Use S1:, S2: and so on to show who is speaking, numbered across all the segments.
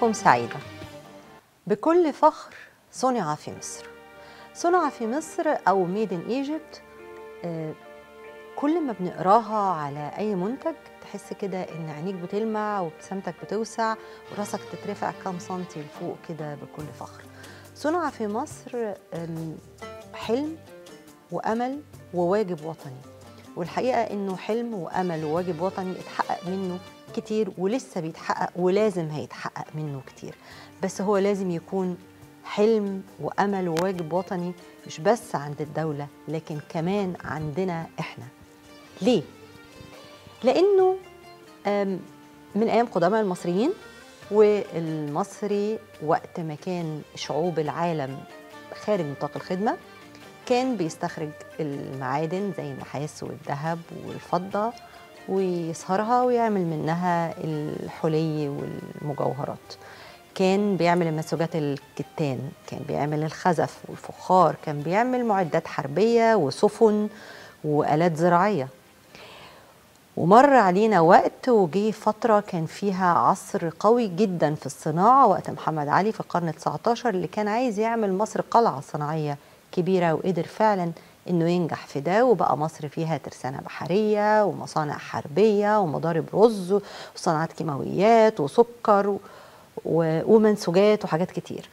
S1: أيامكم سعيدة بكل فخر صنع في مصر صنع في مصر أو ميد ان ايجيبت كل ما بنقراها على أي منتج تحس كده إن عينيك بتلمع وابتسامتك بتوسع وراسك تترفع كام سنتي لفوق كده بكل فخر صنع في مصر أم، حلم وأمل وواجب وطني والحقيقة إنه حلم وأمل وواجب وطني اتحقق منه كتير ولسه بيتحقق ولازم هيتحقق منه كتير بس هو لازم يكون حلم وأمل وواجب وطني مش بس عند الدولة لكن كمان عندنا إحنا ليه؟ لأنه أم، من أيام قدماء المصريين والمصري وقت ما كان شعوب العالم خارج نطاق الخدمة كان بيستخرج المعادن زي النحاس والذهب والفضة ويصهرها ويعمل منها الحلي والمجوهرات كان بيعمل منسوجات الكتان كان بيعمل الخزف والفخار كان بيعمل معدات حربية وسفن وآلات زراعية ومر علينا وقت وجه فترة كان فيها عصر قوي جدا في الصناعة وقت محمد علي في القرن 19 اللي كان عايز يعمل مصر قلعة صناعية كبيرة وقدر فعلا انه ينجح في ده وبقى مصر فيها ترسانة بحرية ومصانع حربية ومضارب رز وصناعات كيماويات وسكر و- و- ومنسوجات وحاجات كتير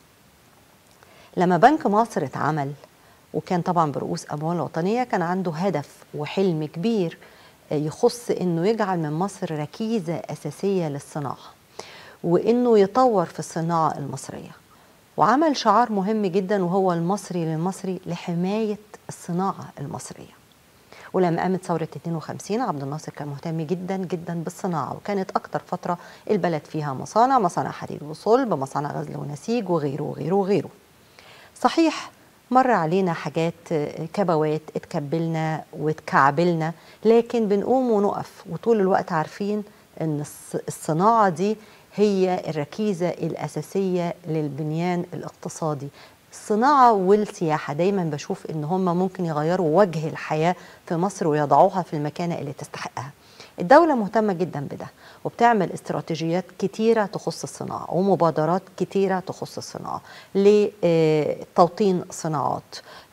S1: لما بنك مصر اتعمل وكان طبعا برؤوس اموال وطنيه كان عنده هدف وحلم كبير يخص انه يجعل من مصر ركيزه اساسيه للصناعه وانه يطور في الصناعه المصريه وعمل شعار مهم جدا وهو المصري للمصري لحمايه الصناعه المصريه ولما قامت ثورة 52 عبد الناصر كان مهتم جدا جدا بالصناعة وكانت أكتر فترة البلد فيها مصانع مصانع حديد وصلب مصانع غزل ونسيج وغيره وغيره وغيره صحيح مر علينا حاجات آه، كبوات اتكبلنا واتكعبلنا لكن بنقوم ونقف وطول الوقت عارفين ان الص- الصناعة دي هي الركيزة الأساسية للبنيان الاقتصادي الصناعة والسياحة دايما بشوف ان هم ممكن يغيروا وجه الحياة في مصر ويضعوها في المكانة اللي تستحقها الدولة مهتمة جدا بده وبتعمل استراتيجيات كتيرة تخص الصناعة ومبادرات كتيرة تخص الصناعة لتوطين صناعات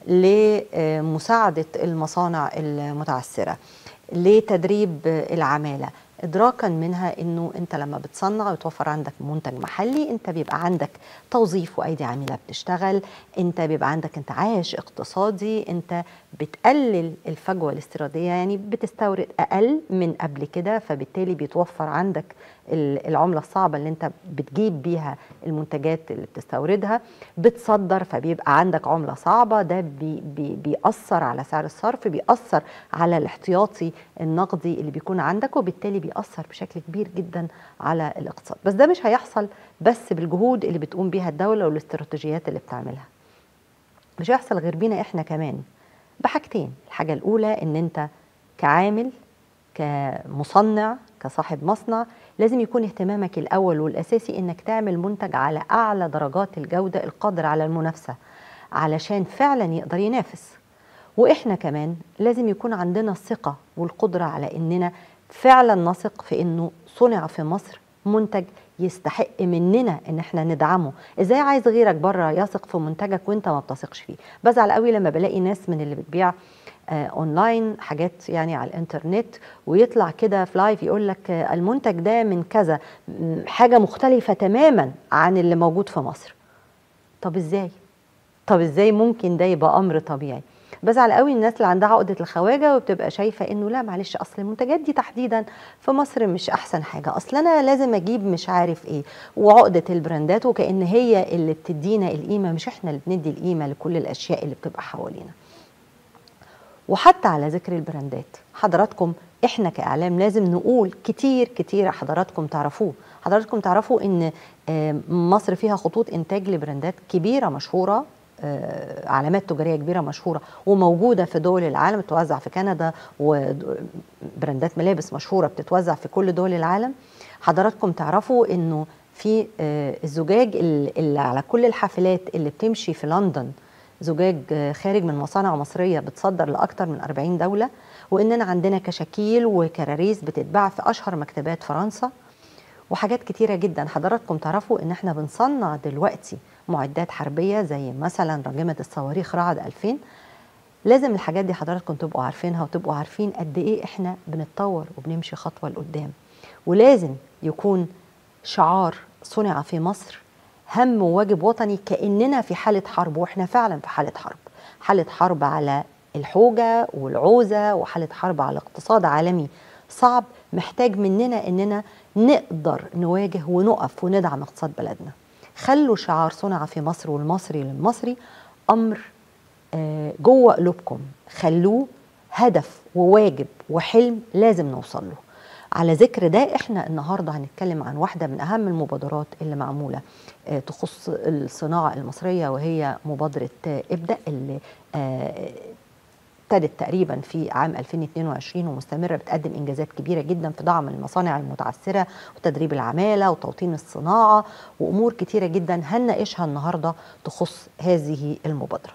S1: لمساعدة المصانع المتعثرة لتدريب العمالة ادراكا منها انه انت لما بتصنع وتوفر عندك منتج محلي انت بيبقى عندك توظيف وايدي عامله بتشتغل انت بيبقى عندك انتعاش اقتصادي انت بتقلل الفجوه الاستيراديه يعني بتستورد اقل من قبل كده فبالتالي بيتوفر عندك ال- العمله الصعبه اللي انت بتجيب بيها المنتجات اللي بتستوردها بتصدر فبيبقى عندك عمله صعبه ده بي بي بيأثر على سعر الصرف بيأثر على الاحتياطي النقدي اللي بيكون عندك وبالتالي بيأثر بشكل كبير جدا على الاقتصاد بس ده مش هيحصل بس بالجهود اللي بتقوم بيها الدولة والاستراتيجيات اللي بتعملها مش هيحصل غير بينا احنا كمان بحاجتين الحاجة الأولى إن أنت كعامل كمصنع كصاحب مصنع لازم يكون اهتمامك الأول والأساسي إنك تعمل منتج على أعلى درجات الجودة القادر على المنافسة علشان فعلا يقدر ينافس واحنا كمان لازم يكون عندنا الثقه والقدره على اننا فعلا نثق في انه صنع في مصر منتج يستحق مننا ان احنا ندعمه ازاي عايز غيرك بره يثق في منتجك وانت ما بتثقش فيه بزعل قوي لما بلاقي ناس من اللي بتبيع آه اونلاين حاجات يعني على الانترنت ويطلع كده في لايف يقول لك آه المنتج ده من كذا م- حاجه مختلفه تماما عن اللي موجود في مصر طب ازاي طب ازاي ممكن ده يبقى امر طبيعي بزعل قوي الناس اللي عندها عقده الخواجه وبتبقى شايفه انه لا معلش اصل المنتجات دي تحديدا في مصر مش احسن حاجه اصل انا لازم اجيب مش عارف ايه وعقده البراندات وكان هي اللي بتدينا القيمه مش احنا اللي بندي القيمه لكل الاشياء اللي بتبقى حوالينا وحتى على ذكر البراندات حضراتكم احنا كاعلام لازم نقول كتير كتير حضراتكم تعرفوه حضراتكم تعرفوا ان آه، مصر فيها خطوط انتاج لبراندات كبيره مشهوره آه، علامات تجاريه كبيره مشهوره وموجوده في دول العالم بتوزع في كندا وبراندات ملابس مشهوره بتتوزع في كل دول العالم حضراتكم تعرفوا انه في آه، الزجاج ال- اللي على كل الحافلات اللي بتمشي في لندن زجاج آه، خارج من مصانع مصريه بتصدر لاكثر من 40 دوله واننا عندنا كشاكيل وكراريس بتتباع في اشهر مكتبات فرنسا وحاجات كتيرة جدا حضراتكم تعرفوا ان احنا بنصنع دلوقتي معدات حربية زي مثلا راجمة الصواريخ رعد 2000 لازم الحاجات دي حضراتكم تبقوا عارفينها وتبقوا عارفين قد ايه احنا بنتطور وبنمشي خطوة لقدام ولازم يكون شعار صنع في مصر هم وواجب وطني كأننا في حالة حرب واحنا فعلا في حالة حرب حالة حرب على الحوجة والعوزة وحالة حرب على اقتصاد عالمي صعب محتاج مننا اننا نقدر نواجه ونقف وندعم اقتصاد بلدنا خلوا شعار صنع في مصر والمصري للمصري امر آه، جوه قلوبكم خلوه هدف وواجب وحلم لازم نوصل له على ذكر ده احنا النهارده هنتكلم عن واحده من اهم المبادرات اللي معموله آه، تخص الصناعه المصريه وهي مبادره آه، ابدا اللي آه، ابتدت تقريبا في عام 2022 ومستمره بتقدم انجازات كبيره جدا في دعم المصانع المتعثره وتدريب العماله وتوطين الصناعه وامور كتيره جدا هنناقشها النهارده تخص هذه المبادره.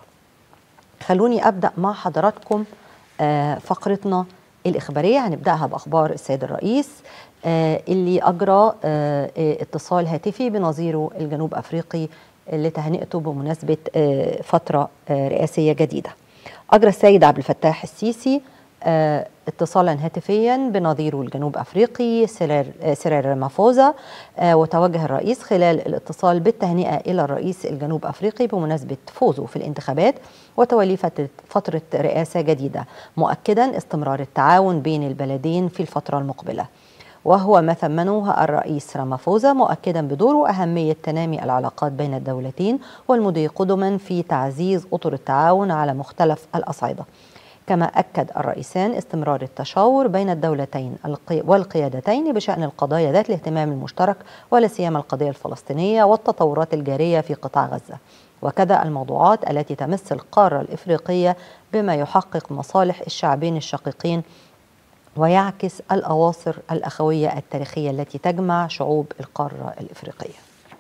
S1: خلوني ابدا مع حضراتكم آه، فقرتنا الاخباريه هنبداها باخبار السيد الرئيس آه، اللي اجرى آه، آه، اتصال هاتفي بنظيره الجنوب افريقي لتهنئته بمناسبه آه، فتره آه، رئاسيه جديده. أجرى السيد عبد الفتاح السيسي آه، اتصالا هاتفيا بنظيره الجنوب افريقي سيرير آه، سيريل رامافوزا آه، وتوجه الرئيس خلال الاتصال بالتهنئه الى الرئيس الجنوب افريقي بمناسبه فوزه في الانتخابات وتولي فتره- فتره رئاسه جديده مؤكدا استمرار التعاون بين البلدين في الفتره المقبله وهو ما ثمنه الرئيس رامافوزا مؤكدا بدوره أهمية تنامي العلاقات بين الدولتين والمضي قدما في تعزيز أطر التعاون على مختلف الأصعدة كما أكد الرئيسان استمرار التشاور بين الدولتين القي- والقيادتين بشأن القضايا ذات الاهتمام المشترك ولا سيما القضية الفلسطينية والتطورات الجارية في قطاع غزة وكذا الموضوعات التي تمس القارة الإفريقية بما يحقق مصالح الشعبين الشقيقين ويعكس الأواصر الأخوية التاريخية التي تجمع شعوب القارة الإفريقية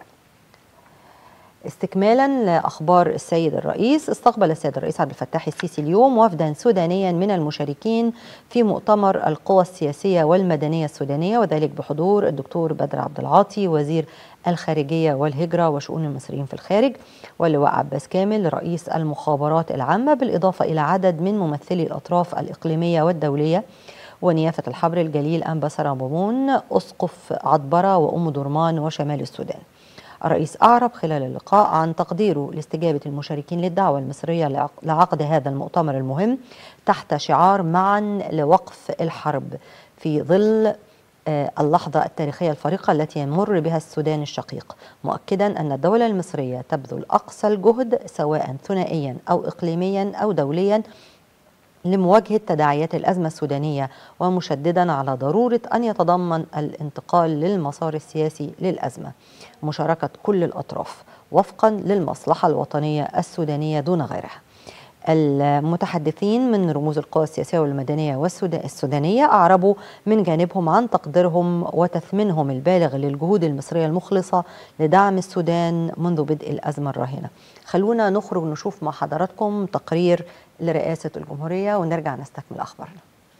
S1: استكمالا لاخبار السيد الرئيس استقبل السيد الرئيس عبد الفتاح السيسي اليوم وفدا سودانيا من المشاركين في مؤتمر القوى السياسيه والمدنيه السودانيه وذلك بحضور الدكتور بدر عبد العاطي وزير الخارجيه والهجره وشؤون المصريين في الخارج واللواء عباس كامل رئيس المخابرات العامه بالاضافه الى عدد من ممثلي الاطراف الاقليميه والدوليه ونيافه الحبر الجليل انبا سرابومون اسقف عطبره وام درمان وشمال السودان الرئيس أعرب خلال اللقاء عن تقديره لاستجابة المشاركين للدعوة المصرية لعق- لعقد هذا المؤتمر المهم تحت شعار معا لوقف الحرب في ظل آه، اللحظة التاريخية الفارقة التي يمر بها السودان الشقيق مؤكدا أن الدولة المصرية تبذل أقصى الجهد سواء ثنائيا أو إقليميا أو دوليا لمواجهة تداعيات الأزمة السودانية ومشددا على ضرورة أن يتضمن الانتقال للمسار السياسي للأزمة مشاركة كل الأطراف وفقا للمصلحة الوطنية السودانية دون غيرها المتحدثين من رموز القوى السياسية والمدنية والسودا- السودانية أعربوا من جانبهم عن تقديرهم وتثمينهم البالغ للجهود المصرية المخلصة لدعم السودان منذ بدء الأزمة الراهنة خلونا نخرج نشوف مع حضراتكم تقرير لرئاسة الجمهورية ونرجع نستكمل أخبارنا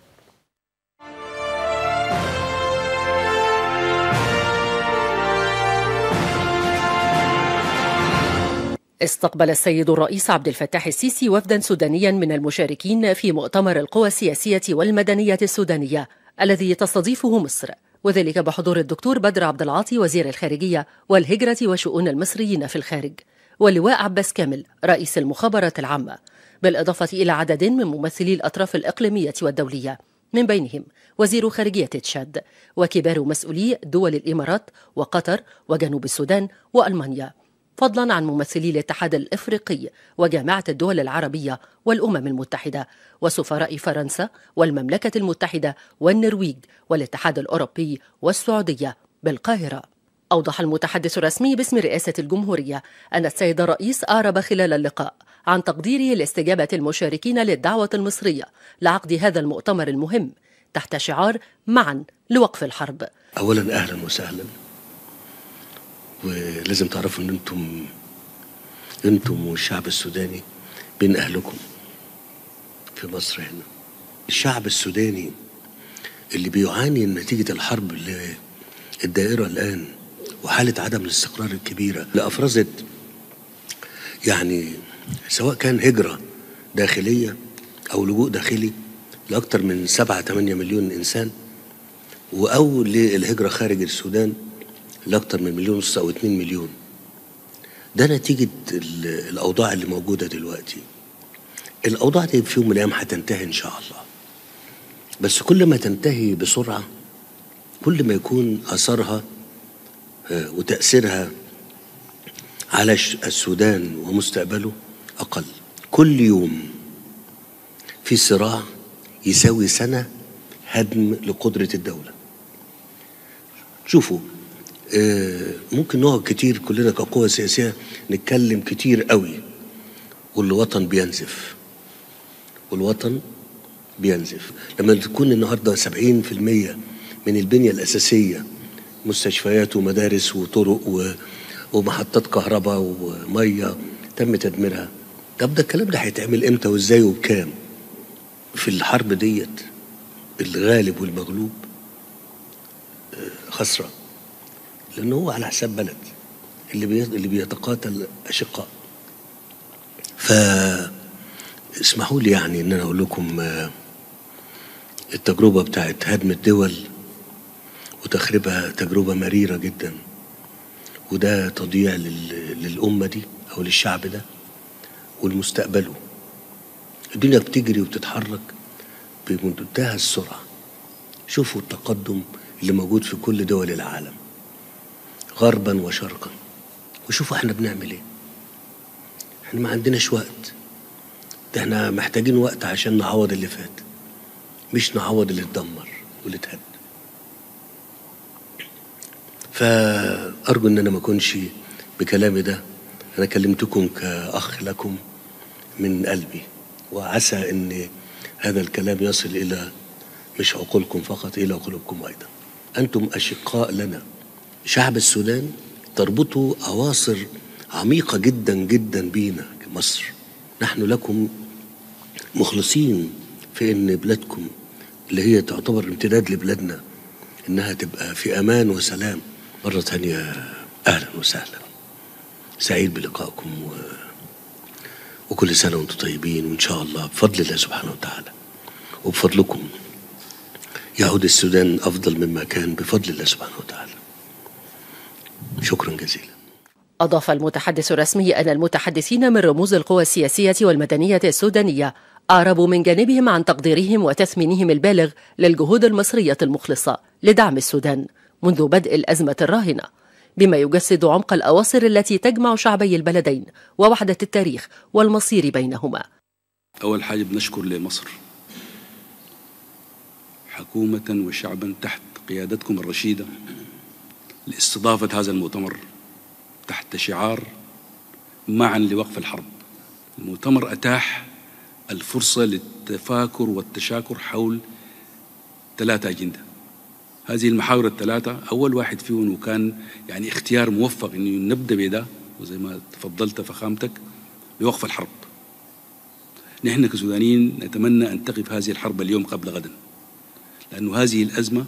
S2: استقبل السيد الرئيس عبد الفتاح السيسي وفدا سودانيا من المشاركين في مؤتمر القوى السياسية والمدنية السودانية الذي تستضيفه مصر وذلك بحضور الدكتور بدر عبد العاطي وزير الخارجية والهجرة وشؤون المصريين في الخارج واللواء عباس كامل رئيس المخابرات العامة بالإضافة إلى عدد من ممثلي الأطراف الإقليمية والدولية من بينهم وزير خارجية تشاد وكبار مسؤولي دول الإمارات وقطر وجنوب السودان وألمانيا فضلا عن ممثلي الاتحاد الافريقي وجامعه الدول العربيه والامم المتحده وسفراء فرنسا والمملكه المتحده والنرويج والاتحاد الاوروبي والسعوديه بالقاهره اوضح المتحدث الرسمي باسم رئاسه الجمهوريه ان السيد الرئيس اعرب خلال اللقاء عن تقديره لاستجابه المشاركين للدعوه المصريه لعقد هذا المؤتمر المهم تحت شعار معا لوقف الحرب
S3: اولا اهلا وسهلا ولازم تعرفوا ان انتم انتم والشعب السوداني بين اهلكم في مصر هنا الشعب السوداني اللي بيعاني نتيجة الحرب اللي الدائرة الآن وحالة عدم الاستقرار الكبيرة اللي أفرزت يعني سواء كان هجرة داخلية أو لجوء داخلي لأكثر من سبعة ثمانية مليون إنسان أو للهجرة خارج السودان لأكثر من مليون ونص أو اتنين مليون ده نتيجة الأوضاع اللي موجودة دلوقتي الأوضاع دي في يوم من الأيام هتنتهي إن شاء الله بس كل ما تنتهي بسرعة كل ما يكون أثرها وتأثيرها على السودان ومستقبله أقل كل يوم في صراع يساوي سنة هدم لقدرة الدولة شوفوا ممكن نقعد كتير كلنا كقوة سياسية نتكلم كتير قوي والوطن بينزف والوطن بينزف لما تكون النهاردة سبعين في المية من البنية الأساسية مستشفيات ومدارس وطرق و... ومحطات كهرباء ومية تم تدميرها طب ده الكلام ده هيتعمل امتى وازاي وبكام في الحرب ديت الغالب والمغلوب خسرة لأنه هو على حساب بلد اللي بي... اللي بيتقاتل أشقاء ف اسمحوا لي يعني ان انا اقول لكم التجربه بتاعت هدم الدول وتخريبها تجربه مريره جدا وده تضييع للامه دي او للشعب ده ولمستقبله الدنيا بتجري وبتتحرك بمنتهى السرعه شوفوا التقدم اللي موجود في كل دول العالم غربا وشرقا وشوفوا احنا بنعمل ايه احنا ما عندناش وقت ده احنا محتاجين وقت عشان نعوض اللي فات مش نعوض اللي اتدمر واللي اتهد فأرجو إن أنا ما أكونش بكلامي ده أنا كلمتكم كأخ لكم من قلبي وعسى إن هذا الكلام يصل إلى مش عقولكم فقط إلى قلوبكم أيضا أنتم أشقاء لنا شعب السودان تربطه أواصر عميقة جدا جدا بينا كمصر نحن لكم مخلصين في ان بلادكم اللي هي تعتبر امتداد لبلادنا انها تبقى في امان وسلام مره ثانيه اهلا وسهلا سعيد بلقائكم و... وكل سنه وانتم طيبين وان شاء الله بفضل الله سبحانه وتعالى وبفضلكم يعود السودان افضل مما كان بفضل الله سبحانه وتعالى شكرا جزيلا
S2: أضاف المتحدث الرسمي أن المتحدثين من رموز القوى السياسية والمدنية السودانية أعربوا من جانبهم عن تقديرهم وتثمينهم البالغ للجهود المصرية المخلصة لدعم السودان منذ بدء الأزمة الراهنة بما يجسد عمق الأواصر التي تجمع شعبي البلدين ووحدة التاريخ والمصير بينهما
S4: أول حاجة بنشكر لمصر حكومة وشعبا تحت قيادتكم الرشيدة لاستضافة هذا المؤتمر تحت شعار معا لوقف الحرب المؤتمر أتاح الفرصة للتفاكر والتشاكر حول ثلاثة أجندة هذه المحاور الثلاثة أول واحد فيهم وكان يعني اختيار موفق إنه نبدأ بده وزي ما تفضلت فخامتك بوقف الحرب نحن كسودانيين نتمنى أن تقف هذه الحرب اليوم قبل غدا لأن هذه الأزمة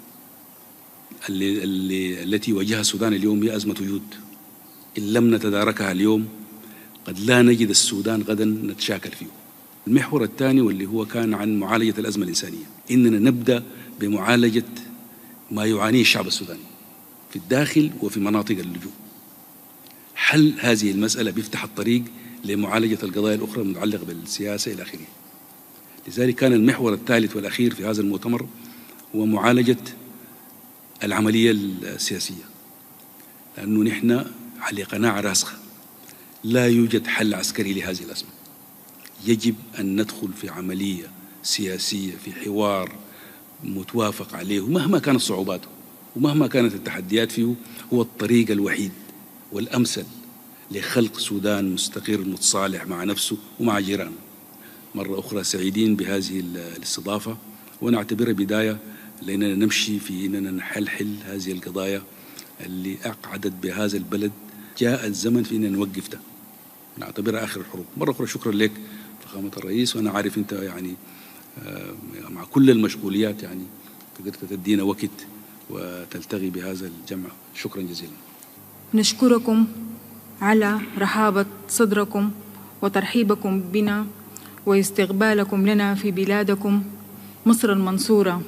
S4: اللي اللي التي واجهها السودان اليوم هي أزمة وجود إن لم نتداركها اليوم قد لا نجد السودان غدا نتشاكل فيه المحور الثاني واللي هو كان عن معالجة الأزمة الإنسانية إننا نبدأ بمعالجة ما يعانيه الشعب السوداني في الداخل وفي مناطق اللجوء حل هذه المسألة بيفتح الطريق لمعالجة القضايا الأخرى المتعلقة بالسياسة إلى آخره لذلك كان المحور الثالث والأخير في هذا المؤتمر هو معالجة العملية السياسية لأنه نحن على قناعة راسخة لا يوجد حل عسكري لهذه الأزمة يجب أن ندخل في عملية سياسية في حوار متوافق عليه مهما كانت صعوباته ومهما كانت التحديات فيه هو الطريق الوحيد والأمثل لخلق سودان مستقر متصالح مع نفسه ومع جيرانه مرة أخرى سعيدين بهذه الاستضافة ونعتبرها بداية لأننا نمشي في أننا نحلحل هذه القضايا اللي أقعدت بهذا البلد جاء الزمن في أننا نوقف ده نعتبرها آخر الحروب مرة أخرى شكرا لك فخامة الرئيس وأنا عارف أنت يعني مع كل المشغوليات يعني قدرت تدينا وقت وتلتغي بهذا الجمع شكرا جزيلا
S5: نشكركم على رحابة صدركم وترحيبكم بنا واستقبالكم لنا في بلادكم مصر المنصورة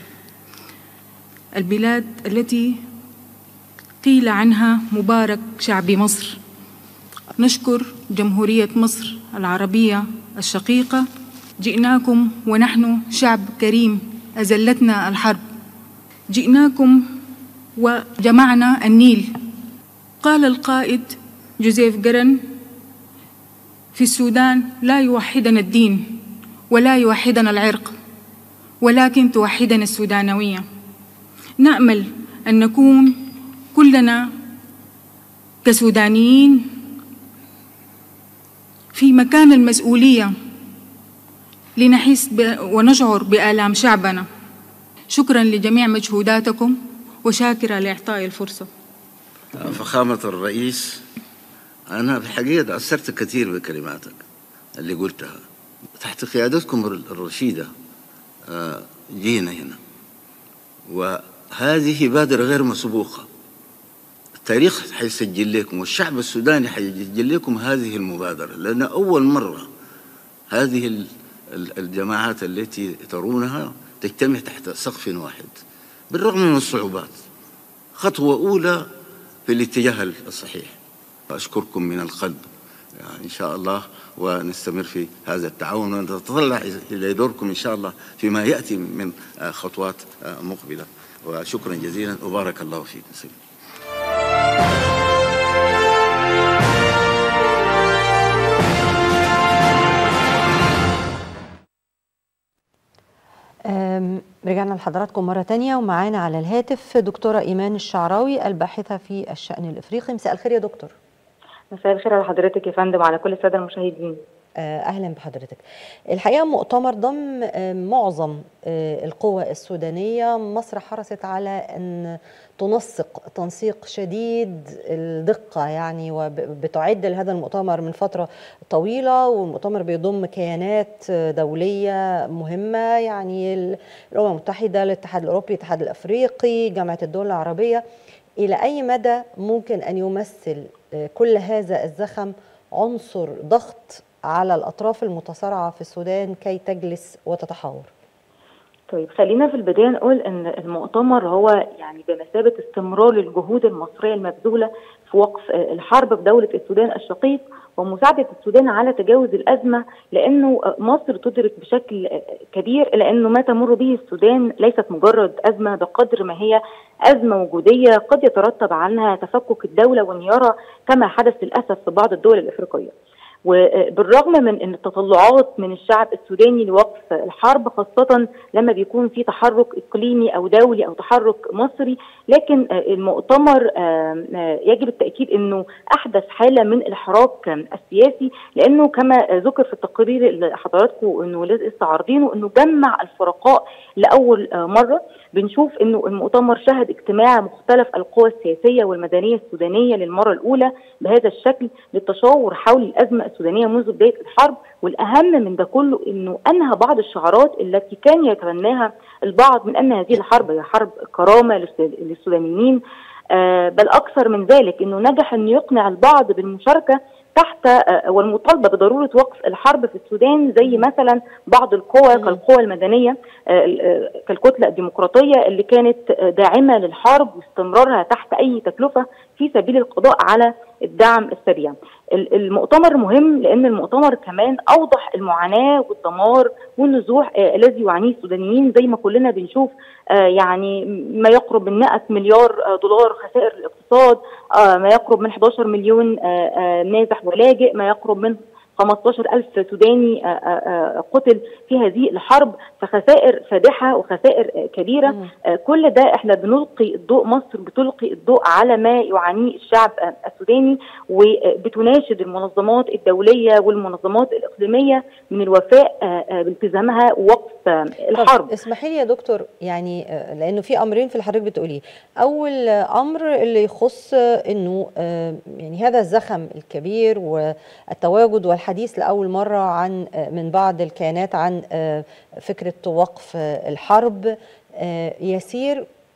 S5: البلاد التي قيل عنها مبارك شعب مصر نشكر جمهورية مصر العربية الشقيقة جئناكم ونحن شعب كريم أزلتنا الحرب جئناكم وجمعنا النيل قال القائد جوزيف جرن في السودان لا يوحدنا الدين ولا يوحدنا العرق ولكن توحدنا السودانوية نأمل أن نكون كلنا كسودانيين في مكان المسؤولية لنحس ونشعر بآلام شعبنا شكرا لجميع مجهوداتكم وشاكرة لإعطائي الفرصة
S6: فخامة الرئيس أنا الحقيقة تأثرت كثير بكلماتك اللي قلتها تحت قيادتكم الرشيدة جينا هنا وهذه بادرة غير مسبوقة التاريخ حيسجل لكم والشعب السوداني حيسجل لكم هذه المبادرة لأن أول مرة هذه الجماعات التي ترونها تجتمع تحت سقف واحد بالرغم من الصعوبات خطوة أولى في الاتجاه الصحيح أشكركم من القلب يعني إن شاء الله ونستمر في هذا التعاون ونتطلع إلى دوركم إن شاء الله فيما يأتي من خطوات مقبلة وشكرا جزيلا وبارك الله فيكم سيدي.
S1: رجعنا لحضراتكم مرة تانية ومعانا على الهاتف دكتورة إيمان الشعراوي الباحثة في الشأن الإفريقي مساء الخير يا دكتور
S7: مساء الخير على حضرتك يا فندم وعلى كل السادة المشاهدين
S1: اهلا بحضرتك الحقيقه مؤتمر ضم معظم القوى السودانيه مصر حرصت على ان تنسق تنسيق شديد الدقه يعني وبتعد لهذا المؤتمر من فتره طويله والمؤتمر بيضم كيانات دوليه مهمه يعني الامم المتحده الاتحاد الاوروبي الاتحاد الافريقي جامعه الدول العربيه الى اي مدى ممكن ان يمثل كل هذا الزخم عنصر ضغط على الأطراف المتصارعة في السودان كي تجلس وتتحاور
S7: طيب خلينا في البداية نقول أن المؤتمر هو يعني بمثابة استمرار للجهود المصرية المبذولة في وقف الحرب في دولة السودان الشقيق ومساعدة السودان على تجاوز الأزمة لأنه مصر تدرك بشكل كبير إلى أنه ما تمر به السودان ليست مجرد أزمة بقدر ما هي أزمة وجودية قد يترتب عنها تفكك الدولة وانهيارها كما حدث للأسف في بعض الدول الإفريقية وبالرغم من ان التطلعات من الشعب السوداني لوقف الحرب خاصه لما بيكون في تحرك اقليمي او دولي او تحرك مصري لكن المؤتمر يجب التاكيد انه احدث حاله من الحراك السياسي لانه كما ذكر في التقرير اللي حضراتكم انه لسه عارضينه انه جمع الفرقاء لاول مره بنشوف انه المؤتمر شهد اجتماع مختلف القوى السياسيه والمدنيه السودانيه للمره الاولى بهذا الشكل للتشاور حول الازمه السودانيه منذ بدايه الحرب والاهم من ده كله انه انهى بعض الشعارات التي كان يتبناها البعض من ان هذه الحرب هي حرب كرامه للسودانيين آه بل اكثر من ذلك انه نجح انه يقنع البعض بالمشاركه تحت والمطالبه بضروره وقف الحرب في السودان زي مثلا بعض القوى كالقوى المدنيه كالكتله الديمقراطيه اللي كانت داعمه للحرب واستمرارها تحت اي تكلفه في سبيل القضاء على الدعم السريع. المؤتمر مهم لان المؤتمر كمان اوضح المعاناه والدمار والنزوح الذي يعانيه السودانيين زي ما كلنا بنشوف يعني ما يقرب من 100 مليار دولار خسائر الاقتصاد ما يقرب من 11 مليون نازح ولاجئ ما يقرب من 15 ألف سوداني قتل في هذه الحرب فخسائر فادحة وخسائر كبيرة كل ده احنا بنلقي الضوء مصر بتلقي الضوء على ما يعانيه الشعب السوداني وبتناشد المنظمات الدولية والمنظمات الإقليمية من الوفاء بالتزامها ووقف الحرب
S1: اسمحي لي يا دكتور يعني لأنه في أمرين في اللي حضرتك بتقوليه أول أمر اللي يخص أنه يعني هذا الزخم الكبير والتواجد والحديث الحديث لأول مرة عن من بعض الكيانات عن فكرة وقف الحرب يسير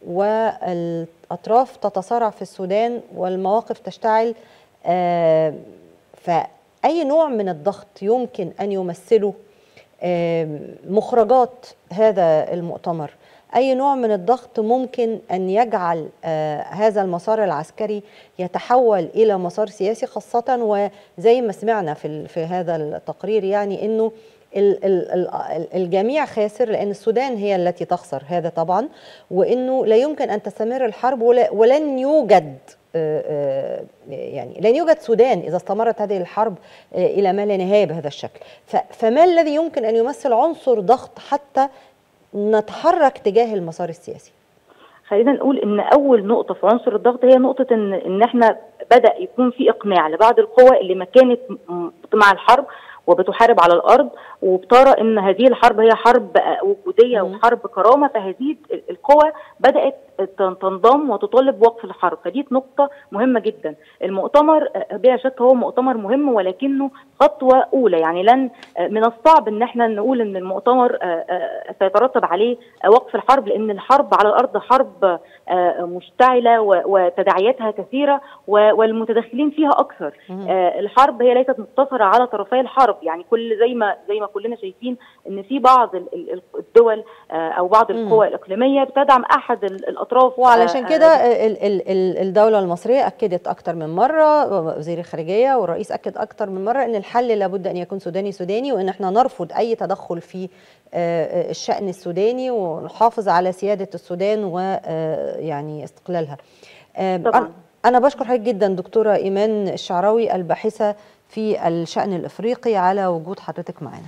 S1: والاطراف تتصارع في السودان والمواقف تشتعل آه، فاي نوع من الضغط يمكن ان يمثله آه، مخرجات هذا المؤتمر اي نوع من الضغط ممكن ان يجعل آه، هذا المسار العسكري يتحول الى مسار سياسي خاصه وزي ما سمعنا في ال- في هذا التقرير يعني انه ال- ال- ال- الجميع خاسر لان السودان هي التي تخسر هذا طبعا وانه لا يمكن ان تستمر الحرب ولا- ولن يوجد آه، آه، يعني لن يوجد سودان اذا استمرت هذه الحرب آه، الى ما لا نهايه بهذا الشكل ف- فما الذي يمكن ان يمثل عنصر ضغط حتى نتحرك تجاه المسار السياسي
S7: خلينا نقول ان اول نقطه في عنصر الضغط هي نقطه ان ان احنا بدا يكون في اقناع لبعض القوى اللي ما كانت م- مع الحرب وبتحارب على الارض وبترى ان هذه الحرب هي حرب آه، وجوديه
S1: مم.
S7: وحرب كرامه فهذه ال- القوى بدات تن- تنضم وتطالب بوقف الحرب فدي نقطه مهمه جدا المؤتمر آه، بلا شك هو مؤتمر مهم ولكنه خطوه اولى يعني لن آه، من الصعب ان احنا نقول ان المؤتمر آه، آه، سيترتب عليه آه، وقف الحرب لان الحرب على الارض حرب آه، مشتعله و- وتداعياتها كثيره و- والمتدخلين فيها اكثر
S1: مم.
S7: آه، الحرب هي ليست مقتصره على طرفي الحرب يعني كل زي ما زي ما كلنا شايفين ان في بعض ال- ال- الدول آه، او بعض
S1: مم.
S7: القوى الاقليميه بتدعم احد ال- الاطراف
S1: وعلشان
S7: آه،
S1: كده
S7: آه،
S1: ال- ال- ال- الدولة المصرية أكدت أكتر من مرة وزير الخارجية والرئيس أكد أكتر من مرة أن الحل لابد أن يكون سوداني سوداني وأن احنا نرفض أي تدخل في آه، الشأن السوداني ونحافظ على سيادة السودان ويعني استقلالها آه،
S7: طبعاً.
S1: أنا- أنا بشكر حضرتك جدا دكتورة إيمان الشعراوي الباحثة في الشأن الإفريقي على وجود حضرتك معنا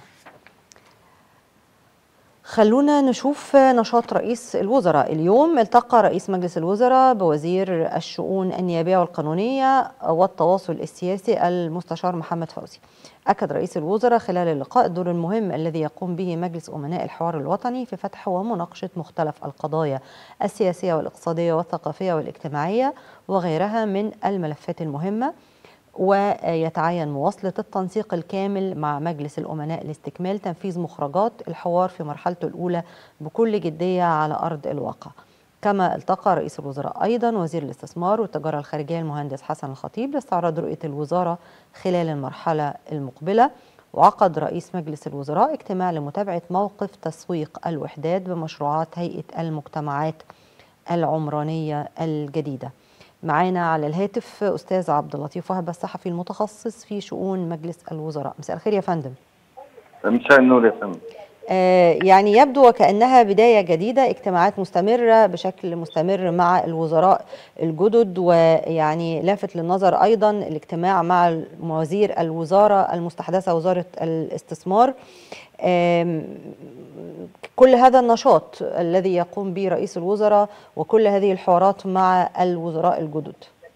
S1: خلونا نشوف نشاط رئيس الوزراء اليوم التقى رئيس مجلس الوزراء بوزير الشؤون النيابية والقانونية والتواصل السياسي المستشار محمد فوزي أكد رئيس الوزراء خلال اللقاء الدور المهم الذي يقوم به مجلس أمناء الحوار الوطني في فتح ومناقشة مختلف القضايا السياسية والاقتصادية والثقافية والاجتماعية وغيرها من الملفات المهمة ويتعين مواصلة التنسيق الكامل مع مجلس الأمناء لاستكمال تنفيذ مخرجات الحوار في مرحلته الأولى بكل جدية على أرض الواقع كما التقى رئيس الوزراء أيضا وزير الاستثمار والتجارة الخارجية المهندس حسن الخطيب لاستعراض رؤية الوزارة خلال المرحلة المقبلة وعقد رئيس مجلس الوزراء اجتماع لمتابعة موقف تسويق الوحدات بمشروعات هيئة المجتمعات العمرانية الجديدة معانا على الهاتف أستاذ عبد اللطيف وهب الصحفي المتخصص في شؤون مجلس الوزراء مساء الخير يا فندم
S8: مساء النور يا فندم
S1: آه، يعني يبدو وكأنها بداية جديدة اجتماعات مستمرة بشكل مستمر مع الوزراء الجدد ويعني لافت للنظر أيضا الاجتماع مع وزير الوزارة المستحدثة وزارة الاستثمار آم، كل هذا النشاط الذي يقوم به رئيس الوزراء وكل هذه الحوارات مع الوزراء الجدد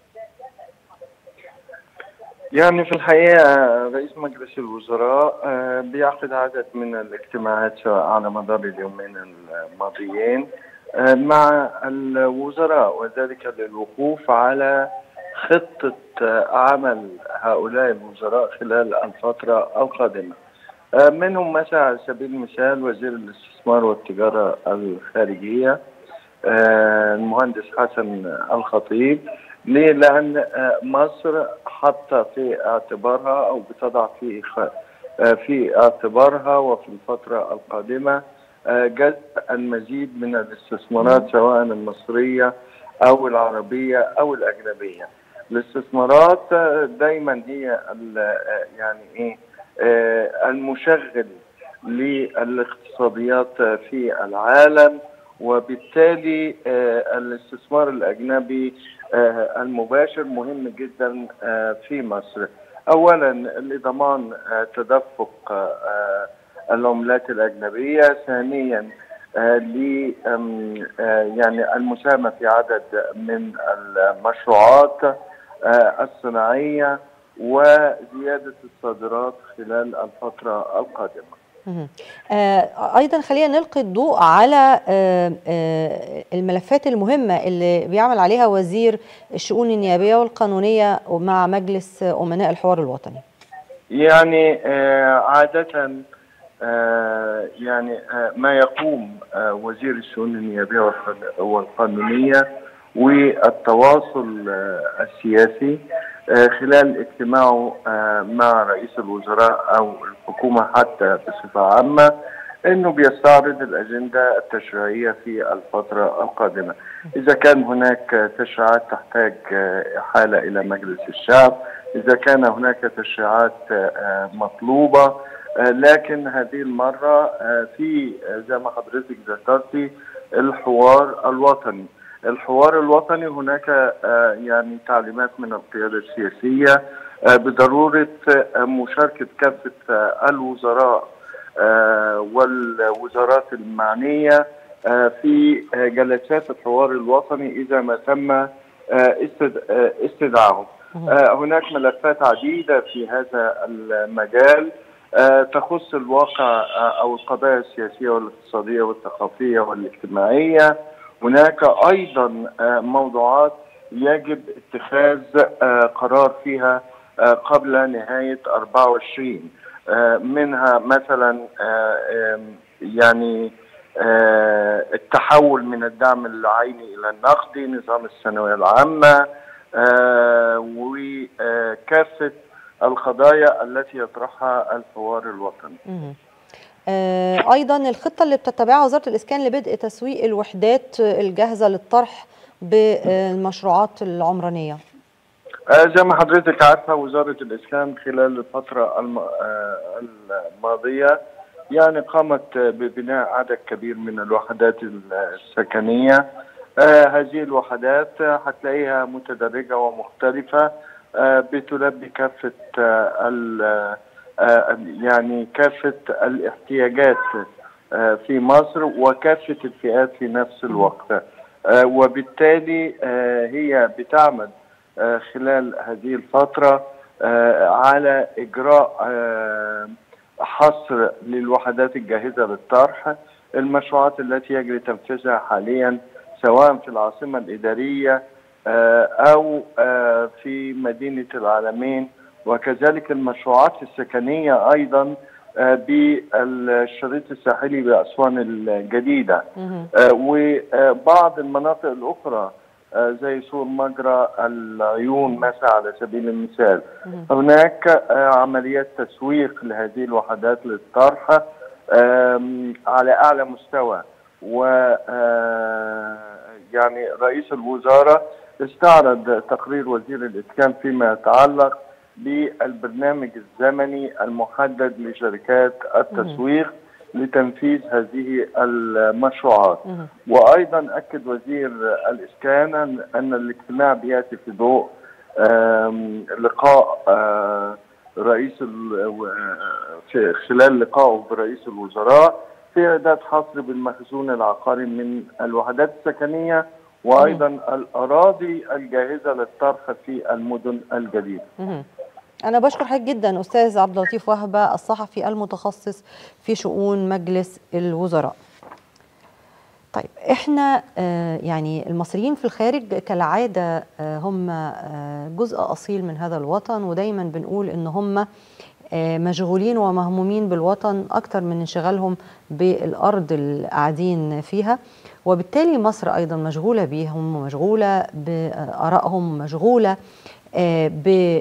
S8: يعني في الحقيقة رئيس مجلس الوزراء آه، بيعقد عدد من الاجتماعات سواء على مدار اليومين الماضيين آه، مع الوزراء وذلك للوقوف على خطة آه، عمل هؤلاء الوزراء خلال الفترة القادمة آه، منهم مثلا على سبيل المثال وزير الاستثمار والتجارة الخارجية آه، المهندس حسن الخطيب ليه؟ لأن آه، مصر حاطة في اعتبارها أو بتضع في خ- آه، في اعتبارها وفي الفترة القادمة آه، جذب المزيد من الاستثمارات سواء المصرية أو العربية أو الأجنبية. الاستثمارات آه، دايما هي ال- آه، يعني إيه آه، المشغل للاقتصاديات في العالم وبالتالي آه، الاستثمار الأجنبي آه، المباشر مهم جدا آه، في مصر أولا لضمان آه، تدفق آه، العملات الأجنبية ثانيا آه، ل آم، آه، يعني المساهمة في عدد من المشروعات آه، الصناعية وزيادة الصادرات خلال الفترة القادمة
S1: مهم. آه، ايضا خلينا نلقي الضوء على آه، آه، الملفات المهمه اللي بيعمل عليها وزير الشؤون النيابيه والقانونيه مع مجلس امناء الحوار الوطني
S8: يعني آه، عادة آه، يعني آه، ما يقوم آه، وزير الشؤون النيابية والقان- والقانونية والتواصل آه، السياسي آه، خلال اجتماعه آه، مع رئيس الوزراء أو الحكومة حتى بصفة عامة انه بيستعرض الاجنده التشريعيه في الفتره القادمه. اذا كان هناك تشريعات تحتاج آه، احاله الى مجلس الشعب، اذا كان هناك تشريعات آه، مطلوبه آه، لكن هذه المره آه، في آه، زي ما حضرتك ذكرتي الحوار الوطني. الحوار الوطني هناك آه، يعني تعليمات من القياده السياسيه آه، بضروره آه، مشاركه كافه آه، الوزراء آه، والوزارات المعنية آه، في آه، جلسات الحوار الوطني إذا ما تم آه، استد- آه، استدعائهم آه، هناك ملفات عديدة في هذا المجال آه، تخص الواقع آه، أو القضايا السياسية والاقتصادية والثقافية والاجتماعية هناك أيضا آه، موضوعات يجب اتخاذ آه، قرار فيها آه، قبل نهاية 24 آه، منها مثلا آه، آم، يعني آه، التحول من الدعم العيني الى النقدي نظام الثانويه العامه آه، وكافه القضايا التي يطرحها الحوار الوطني
S1: مهم. آه، ايضا الخطه اللي بتتبعها وزاره الاسكان لبدء تسويق الوحدات الجاهزه للطرح بالمشروعات العمرانيه
S8: آه، زي ما حضرتك عارفة وزارة الإسكان خلال الفترة الم- آه، الماضية يعني قامت آه، ببناء عدد كبير من الوحدات السكنية آه، هذه الوحدات آه، هتلاقيها متدرجة ومختلفة آه، بتلبي كافة آه، ال- آه، يعني كافة الاحتياجات آه، في مصر وكافة الفئات في نفس الوقت آه، وبالتالي آه، هي بتعمل آه، خلال هذه الفترة آه، على إجراء آه، حصر للوحدات الجاهزة للطرح المشروعات التي يجري تنفيذها حاليا سواء في العاصمة الإدارية آه، أو آه، في مدينة العالمين وكذلك المشروعات السكنية أيضا آه، بالشريط الساحلي بأسوان الجديدة
S1: مهم.
S8: آه، وبعض المناطق الأخرى آه، زي سور مجرى العيون مثلا على سبيل المثال
S1: مهم.
S8: هناك آه، عمليات تسويق لهذه الوحدات للطرح آم، على أعلى مستوى و آه، يعني رئيس الوزارة استعرض تقرير وزير الإسكان فيما يتعلق بالبرنامج الزمني المحدد لشركات التسويق لتنفيذ هذه المشروعات
S1: مهم.
S8: وايضا اكد وزير الاسكان أن- ان الاجتماع بياتي في ضوء آم، لقاء آه، رئيس ال- و- في خلال لقائه برئيس الوزراء في اعداد حصر بالمخزون العقاري من الوحدات السكنيه وايضا الاراضي الجاهزه للطرح في المدن الجديده.
S1: مهم. أنا بشكر حضرتك جدا أستاذ عبد اللطيف وهبة الصحفي المتخصص في شؤون مجلس الوزراء. طيب احنا آه، يعني المصريين في الخارج كالعادة آه، هم آه، جزء أصيل من هذا الوطن ودايما بنقول إن هم آه، مشغولين ومهمومين بالوطن أكتر من انشغالهم بالأرض اللي قاعدين فيها وبالتالي مصر أيضا مشغولة بيهم ومشغولة بآرائهم ومشغولة آه،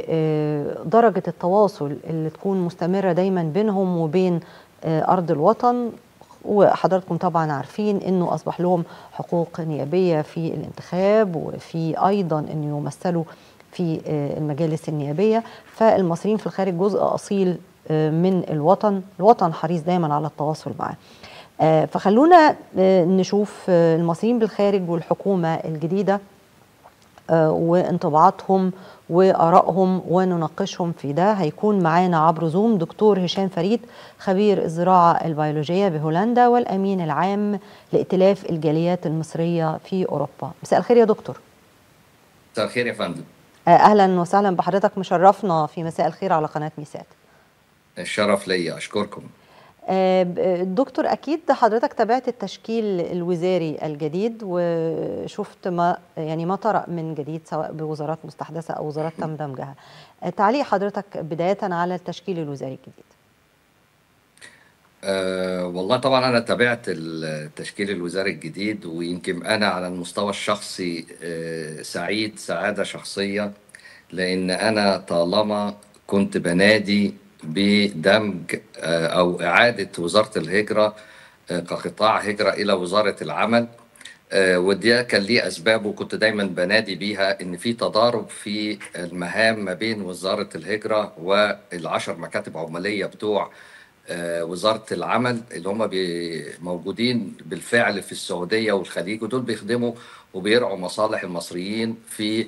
S1: بدرجة التواصل اللي تكون مستمرة دايما بينهم وبين آه، أرض الوطن وحضراتكم طبعا عارفين انه اصبح لهم حقوق نيابيه في الانتخاب وفي ايضا ان يمثلوا في آه، المجالس النيابيه فالمصريين في الخارج جزء اصيل آه، من الوطن الوطن حريص دايما على التواصل معاه آه، فخلونا آه، نشوف آه، المصريين بالخارج والحكومه الجديده آه، وانطباعاتهم وارائهم ونناقشهم في ده هيكون معانا عبر زوم دكتور هشام فريد خبير الزراعه البيولوجيه بهولندا والامين العام لائتلاف الجاليات المصريه في اوروبا مساء الخير يا دكتور
S9: مساء الخير يا فندم
S1: آه، اهلا وسهلا بحضرتك مشرفنا في مساء الخير على قناه ميسات
S9: الشرف ليا اشكركم
S1: آه، ب- دكتور اكيد حضرتك تابعت التشكيل الوزاري الجديد وشفت ما يعني ما طرأ من جديد سواء بوزارات مستحدثه او وزارات تم دمجها آه، تعليق حضرتك بدايه على التشكيل الوزاري الجديد
S9: أه والله طبعا انا تابعت التشكيل الوزاري الجديد ويمكن انا على المستوى الشخصي أه سعيد سعاده شخصيه لان انا طالما كنت بنادي بدمج أه او اعاده وزاره الهجره كقطاع هجره الى وزاره العمل ودي كان ليه اسباب وكنت دايما بنادي بيها ان في تضارب في المهام ما بين وزاره الهجره والعشر مكاتب عماليه بتوع وزاره العمل اللي هم موجودين بالفعل في السعوديه والخليج ودول بيخدموا وبيرعوا مصالح المصريين في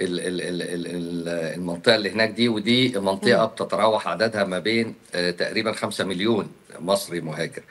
S9: المنطقه اللي هناك دي ودي منطقه بتتراوح عددها ما بين تقريبا 5 مليون مصري مهاجر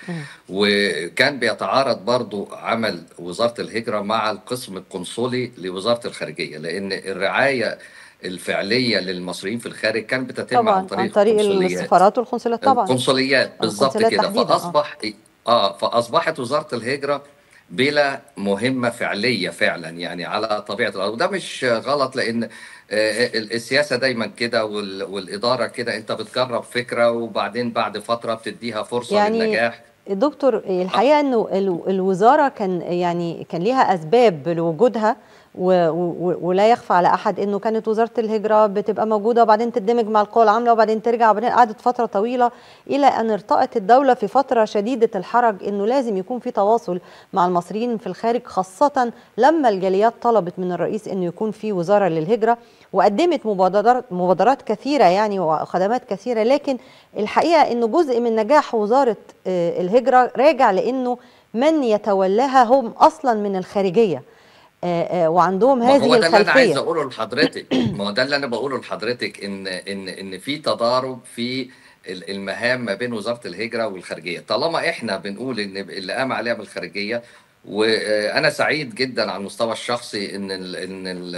S9: وكان بيتعارض برضو عمل وزاره الهجره مع القسم القنصلي لوزاره الخارجيه لان الرعايه الفعليه للمصريين في الخارج كانت بتتم
S1: طبعا
S9: عن طريق
S1: عن طريق السفارات والقنصليات طبعا
S9: القنصليات بالظبط
S1: القنصليات
S9: كده
S1: تحديداً، آه.
S9: فاصبح اه فاصبحت وزاره الهجره بلا مهمه فعليه فعلا يعني على طبيعه الارض وده مش غلط لان آه، السياسه دايما كده وال- والاداره كده انت بتجرب فكره وبعدين بعد فتره بتديها فرصه
S1: يعني
S9: للنجاح
S1: دكتور الحقيقه انه ال- الوزاره كان يعني كان ليها اسباب لوجودها و- و- ولا يخفى على احد انه كانت وزاره الهجره بتبقى موجوده وبعدين تندمج مع القوى العامله وبعدين ترجع وبعدين قعدت فتره طويله الى ان ارتأت الدوله في فتره شديده الحرج انه لازم يكون في تواصل مع المصريين في الخارج خاصه لما الجاليات طلبت من الرئيس انه يكون في وزاره للهجره وقدمت مبادرات مبادرات كثيره يعني وخدمات كثيره لكن الحقيقه انه جزء من نجاح وزاره آه، الهجره راجع لانه من يتولاها هم اصلا من الخارجيه آه، آه، وعندهم
S9: ما
S1: هذه
S9: هو ده اللي انا عايز
S1: الخلفيه
S9: اقوله لحضرتك ما هو ده اللي انا بقوله لحضرتك ان ان ان في تضارب في ال- المهام ما بين وزاره الهجره والخارجيه طالما احنا بنقول ان اللي قام عليها من الخارجيه وانا سعيد جدا على المستوى الشخصي ان ال ان ال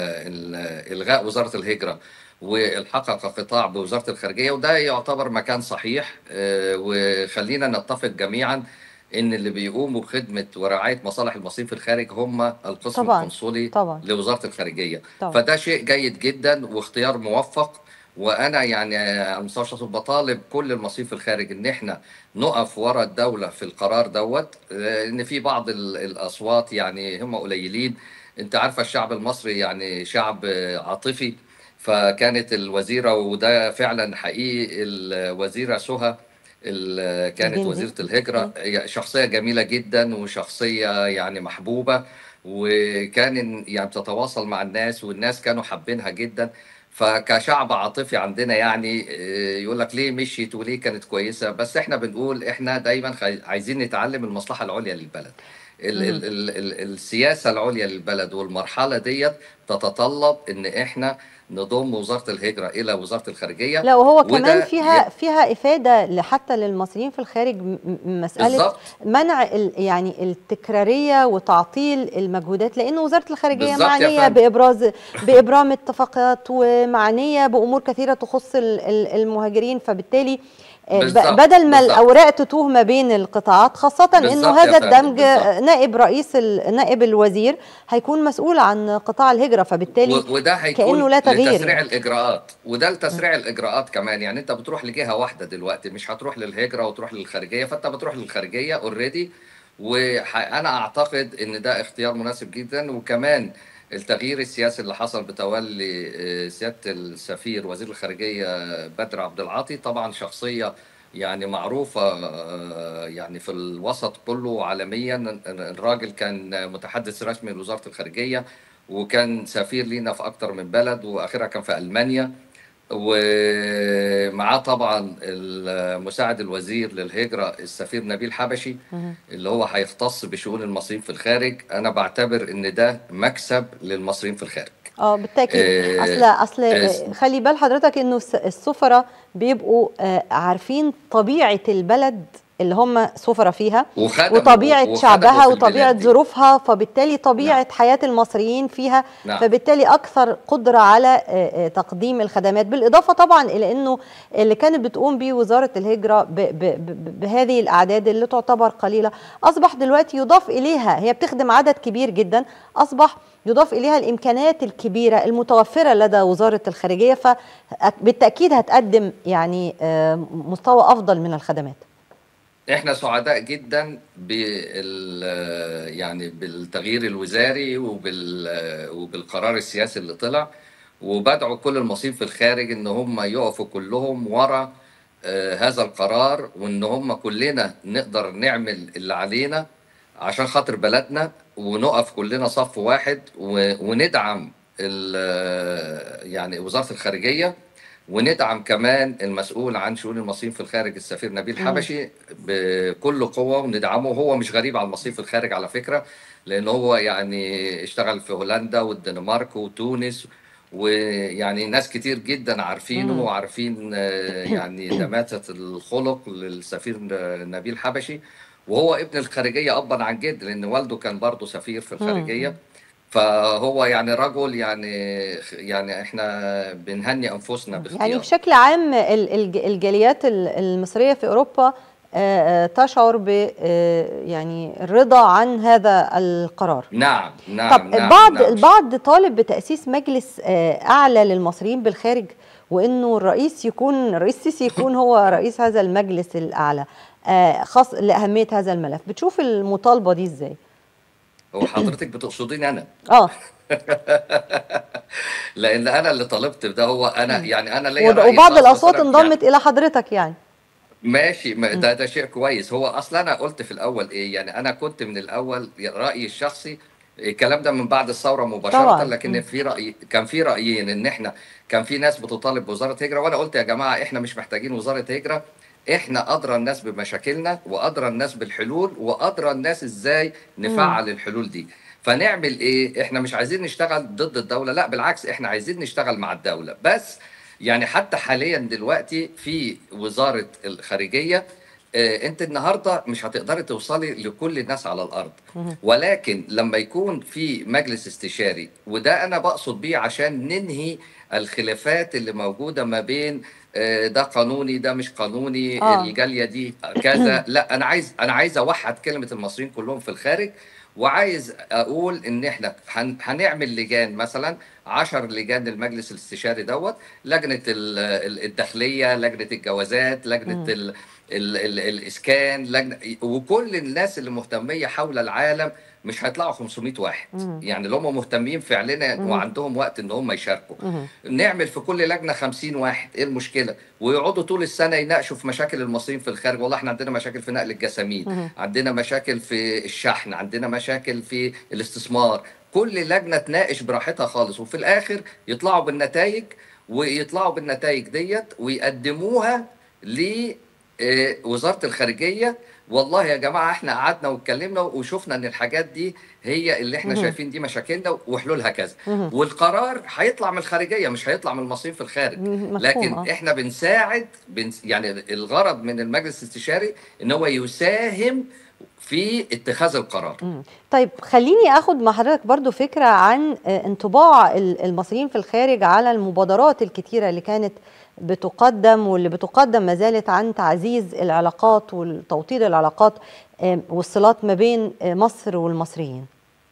S9: ال الغاء وزاره الهجره والحقها كقطاع بوزاره الخارجيه وده يعتبر مكان صحيح آه، وخلينا نتفق جميعا ان اللي بيقوموا بخدمه ورعايه مصالح المصريين في الخارج هم القسم
S1: طبعاً،
S9: القنصلي
S1: طبعاً.
S9: لوزاره الخارجيه
S1: طبعاً.
S9: فده شيء جيد جدا واختيار موفق وانا يعني على المستوى الشخصي بطالب كل المصريين في الخارج ان احنا نقف ورا الدوله في القرار دوت ان في بعض ال- الاصوات يعني هم قليلين انت عارفه الشعب المصري يعني شعب عاطفي فكانت الوزيره وده فعلا حقيقي الوزيره سهى ال- كانت
S1: الجندي.
S9: وزيره الهجره هي شخصيه جميله جدا وشخصيه يعني محبوبه وكان يعني بتتواصل مع الناس والناس كانوا حابينها جدا فكشعب عاطفي عندنا يعني آه، يقول لك ليه مشيت وليه كانت كويسه بس احنا بنقول احنا دايما خي- عايزين نتعلم المصلحه العليا للبلد ال ال ال ال السياسه العليا للبلد والمرحله ديت تتطلب ان احنا نضم وزاره الهجره الى وزاره الخارجيه
S1: لا وهو
S9: وده
S1: كمان فيها
S9: ي-
S1: فيها افاده ل- حتى للمصريين في الخارج م- م- مساله
S9: بالظبط.
S1: منع ال- يعني التكراريه وتعطيل المجهودات لان وزاره الخارجيه
S9: بالظبط يا
S1: معنيه
S9: فندم.
S1: بابراز بابرام اتفاقات ومعنيه بامور كثيره تخص ال- ال- المهاجرين فبالتالي آه، ب-
S9: بالظبط،
S1: بدل ما
S9: بالظبط.
S1: الاوراق تتوه ما بين القطاعات خاصه انه
S9: بالظبط يا
S1: هذا
S9: فندم،
S1: الدمج
S9: بالظبط.
S1: نائب رئيس ال- نائب الوزير هيكون مسؤول عن قطاع الهجره فبالتالي
S9: و- وده هيكون
S1: كانه لا تغيير
S9: لتسريع
S1: يعني.
S9: الاجراءات وده لتسريع الاجراءات كمان يعني انت بتروح لجهه واحده دلوقتي مش هتروح للهجره وتروح للخارجيه فانت بتروح للخارجيه اوريدي وانا اعتقد ان ده اختيار مناسب جدا وكمان التغيير السياسي اللي حصل بتولي آه، سياده السفير وزير الخارجيه بدر عبد العاطي طبعا شخصيه يعني معروفة آه، يعني في الوسط كله عالميا الراجل كان متحدث رسمي لوزارة الخارجية وكان سفير لينا في أكتر من بلد وآخرها كان في ألمانيا ومعاه طبعا المساعد الوزير للهجرة السفير نبيل حبشي اللي هو هيختص بشؤون المصريين في الخارج أنا بعتبر إن ده مكسب للمصريين في الخارج
S1: اه بالتاكيد
S9: آه،
S1: اصل اصل
S9: آه،
S1: آه، خلي بال حضرتك انه الس- السفراء بيبقوا آه، عارفين طبيعه البلد اللي هم سفراء فيها
S9: وخدموا-
S1: وطبيعه
S9: وخدموا
S1: شعبها
S9: في
S1: وطبيعه
S9: البلاد دي.
S1: ظروفها فبالتالي طبيعه حياه المصريين فيها
S9: نعم.
S1: فبالتالي اكثر قدره على آه، آه، تقديم الخدمات بالاضافه طبعا الى انه اللي كانت بتقوم به وزاره الهجره ب- ب- ب- بهذه الاعداد اللي تعتبر قليله اصبح دلوقتي يضاف اليها هي بتخدم عدد كبير جدا اصبح يضاف اليها الامكانات الكبيره المتوفره لدى وزاره الخارجيه فبالتاكيد هتقدم يعني آه، مستوى افضل من الخدمات
S9: احنا سعداء جدا بال يعني بالتغيير الوزاري وبال وبالقرار السياسي اللي طلع وبدعو كل المصريين في الخارج ان هم يقفوا كلهم ورا آه، هذا القرار وان هم كلنا نقدر نعمل اللي علينا عشان خاطر بلدنا ونقف كلنا صف واحد و- وندعم ال- يعني وزارة الخارجية وندعم كمان المسؤول عن شؤون المصريين في الخارج السفير نبيل
S1: مم.
S9: حبشي بكل قوة وندعمه هو مش غريب على المصريين في الخارج على فكرة لأن هو يعني اشتغل في هولندا والدنمارك وتونس ويعني ناس كتير جدا عارفينه
S1: مم.
S9: وعارفين آه، يعني دماثة الخلق للسفير نبيل حبشي وهو ابن الخارجية أبا عن جد لأن والده كان برضه سفير في الخارجية فهو يعني رجل يعني يعني احنا بنهني انفسنا
S1: يعني
S9: باختياره
S1: بشكل عام ال- الج- الجاليات ال- المصرية في أوروبا آه، آه، تشعر ب آه، يعني الرضا عن هذا القرار
S9: نعم نعم
S1: طب
S9: نعم
S1: البعض
S9: نعم.
S1: البعض طالب بتأسيس مجلس آه، أعلى للمصريين بالخارج وإنه الرئيس يكون الرئيس السيسي يكون هو رئيس هذا المجلس الأعلى آه، خاص لأهمية هذا الملف بتشوف المطالبة دي إزاي؟
S9: هو حضرتك بتقصديني انا
S1: اه
S9: لان انا اللي طلبت ده هو انا يعني انا ليا
S1: وب-
S9: رأي
S1: وبعض
S9: خاص
S1: الأصوات
S9: مثلاً
S1: انضمت إلى حضرتك يعني
S9: ماشي ما- ده ده شيء كويس هو اصلا انا قلت في الاول ايه يعني انا كنت من الاول رايي الشخصي الكلام ده من بعد الثوره مباشره
S1: طبعاً.
S9: لكن
S1: مم.
S9: في راي كان في رايين ان احنا كان في ناس بتطالب بوزاره هجره وانا قلت يا جماعه احنا مش محتاجين وزاره هجره احنا ادرى الناس بمشاكلنا وادرى الناس بالحلول وادرى الناس ازاي نفعل الحلول دي فنعمل ايه احنا مش عايزين نشتغل ضد الدوله لا بالعكس احنا عايزين نشتغل مع الدوله بس يعني حتى حاليا دلوقتي في وزاره الخارجيه آه، انت النهارده مش هتقدري توصلي لكل الناس على الارض ولكن لما يكون في مجلس استشاري وده انا بقصد بيه عشان ننهي الخلافات اللي موجوده ما بين آه، ده قانوني ده مش قانوني
S1: آه.
S9: الجاليه دي كذا لا انا عايز انا عايز اوحد كلمه المصريين كلهم في الخارج وعايز اقول ان احنا هن- هنعمل لجان مثلا 10 لجان للمجلس الاستشاري دوت لجنه ال- ال- الداخليه لجنه الجوازات لجنه ال ال ال الاسكان لجنه وكل الناس اللي مهتميه حول العالم مش هيطلعوا 500 واحد يعني اللي هم مهتمين فعلا وعندهم وقت ان هم يشاركوا نعمل في كل لجنه 50 واحد ايه المشكله ويقعدوا طول السنه يناقشوا في مشاكل المصريين في الخارج والله احنا عندنا مشاكل في نقل الجسامين عندنا مشاكل في الشحن عندنا مشاكل في الاستثمار كل لجنه تناقش براحتها خالص وفي الاخر يطلعوا بالنتائج ويطلعوا بالنتائج ديت ويقدموها لوزاره الخارجيه والله يا جماعه احنا قعدنا واتكلمنا وشفنا ان الحاجات دي هي اللي احنا شايفين دي مشاكلنا وحلولها كذا والقرار هيطلع من الخارجيه مش هيطلع من المصريين في الخارج
S1: مفهوم،
S9: لكن
S1: آه.
S9: احنا بنساعد بنس يعني الغرض من المجلس الاستشاري ان هو يساهم في اتخاذ القرار
S1: مم. طيب خليني اخد مع حضرتك برضو فكرة عن آه، انطباع ال- المصريين في الخارج على المبادرات الكتيرة اللي كانت بتقدم واللي بتقدم ما زالت عن تعزيز العلاقات وتوطيد العلاقات آه، والصلات ما بين آه، مصر والمصريين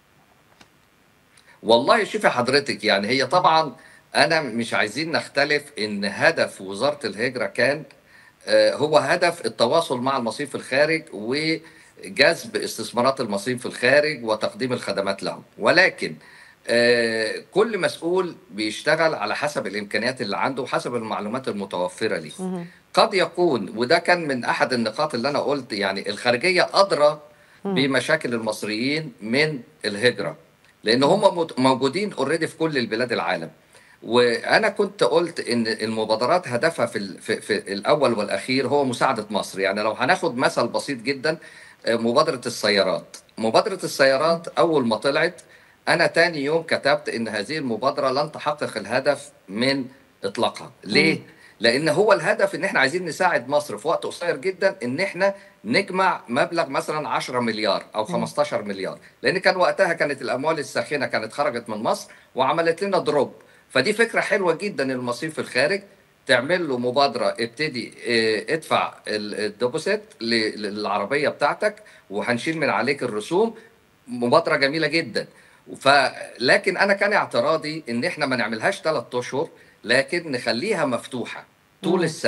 S9: والله شوفي حضرتك يعني هي طبعا انا مش عايزين نختلف ان هدف وزاره الهجره كان آه، هو هدف التواصل مع المصريين في الخارج وجذب استثمارات المصريين في الخارج وتقديم الخدمات لهم ولكن آه، كل مسؤول بيشتغل على حسب الامكانيات اللي عنده وحسب المعلومات المتوفره ليه قد يكون وده كان من احد النقاط اللي انا قلت يعني الخارجيه ادرى بمشاكل المصريين من الهجره لان هم مت- موجودين اوريدي في كل البلاد العالم وانا كنت قلت ان المبادرات هدفها في, ال- في, في الاول والاخير هو مساعده مصر يعني لو هناخد مثل بسيط جدا آه، مبادره السيارات مبادره السيارات اول ما طلعت انا تاني يوم كتبت ان هذه المبادره لن تحقق الهدف من اطلاقها ليه لان هو الهدف ان احنا عايزين نساعد مصر في وقت قصير جدا ان احنا نجمع مبلغ مثلا 10 مليار او 15 مليار لان كان وقتها كانت الاموال الساخنه كانت خرجت من مصر وعملت لنا دروب فدي فكره حلوه جدا للمصريين في الخارج تعمل له مبادره ابتدي اه، ادفع ال- الديبوزيت ل- للعربيه بتاعتك وهنشيل من عليك الرسوم مبادره جميله جدا فلكن انا كان اعتراضي ان احنا ما نعملهاش ثلاث اشهر لكن نخليها مفتوحه طول السنه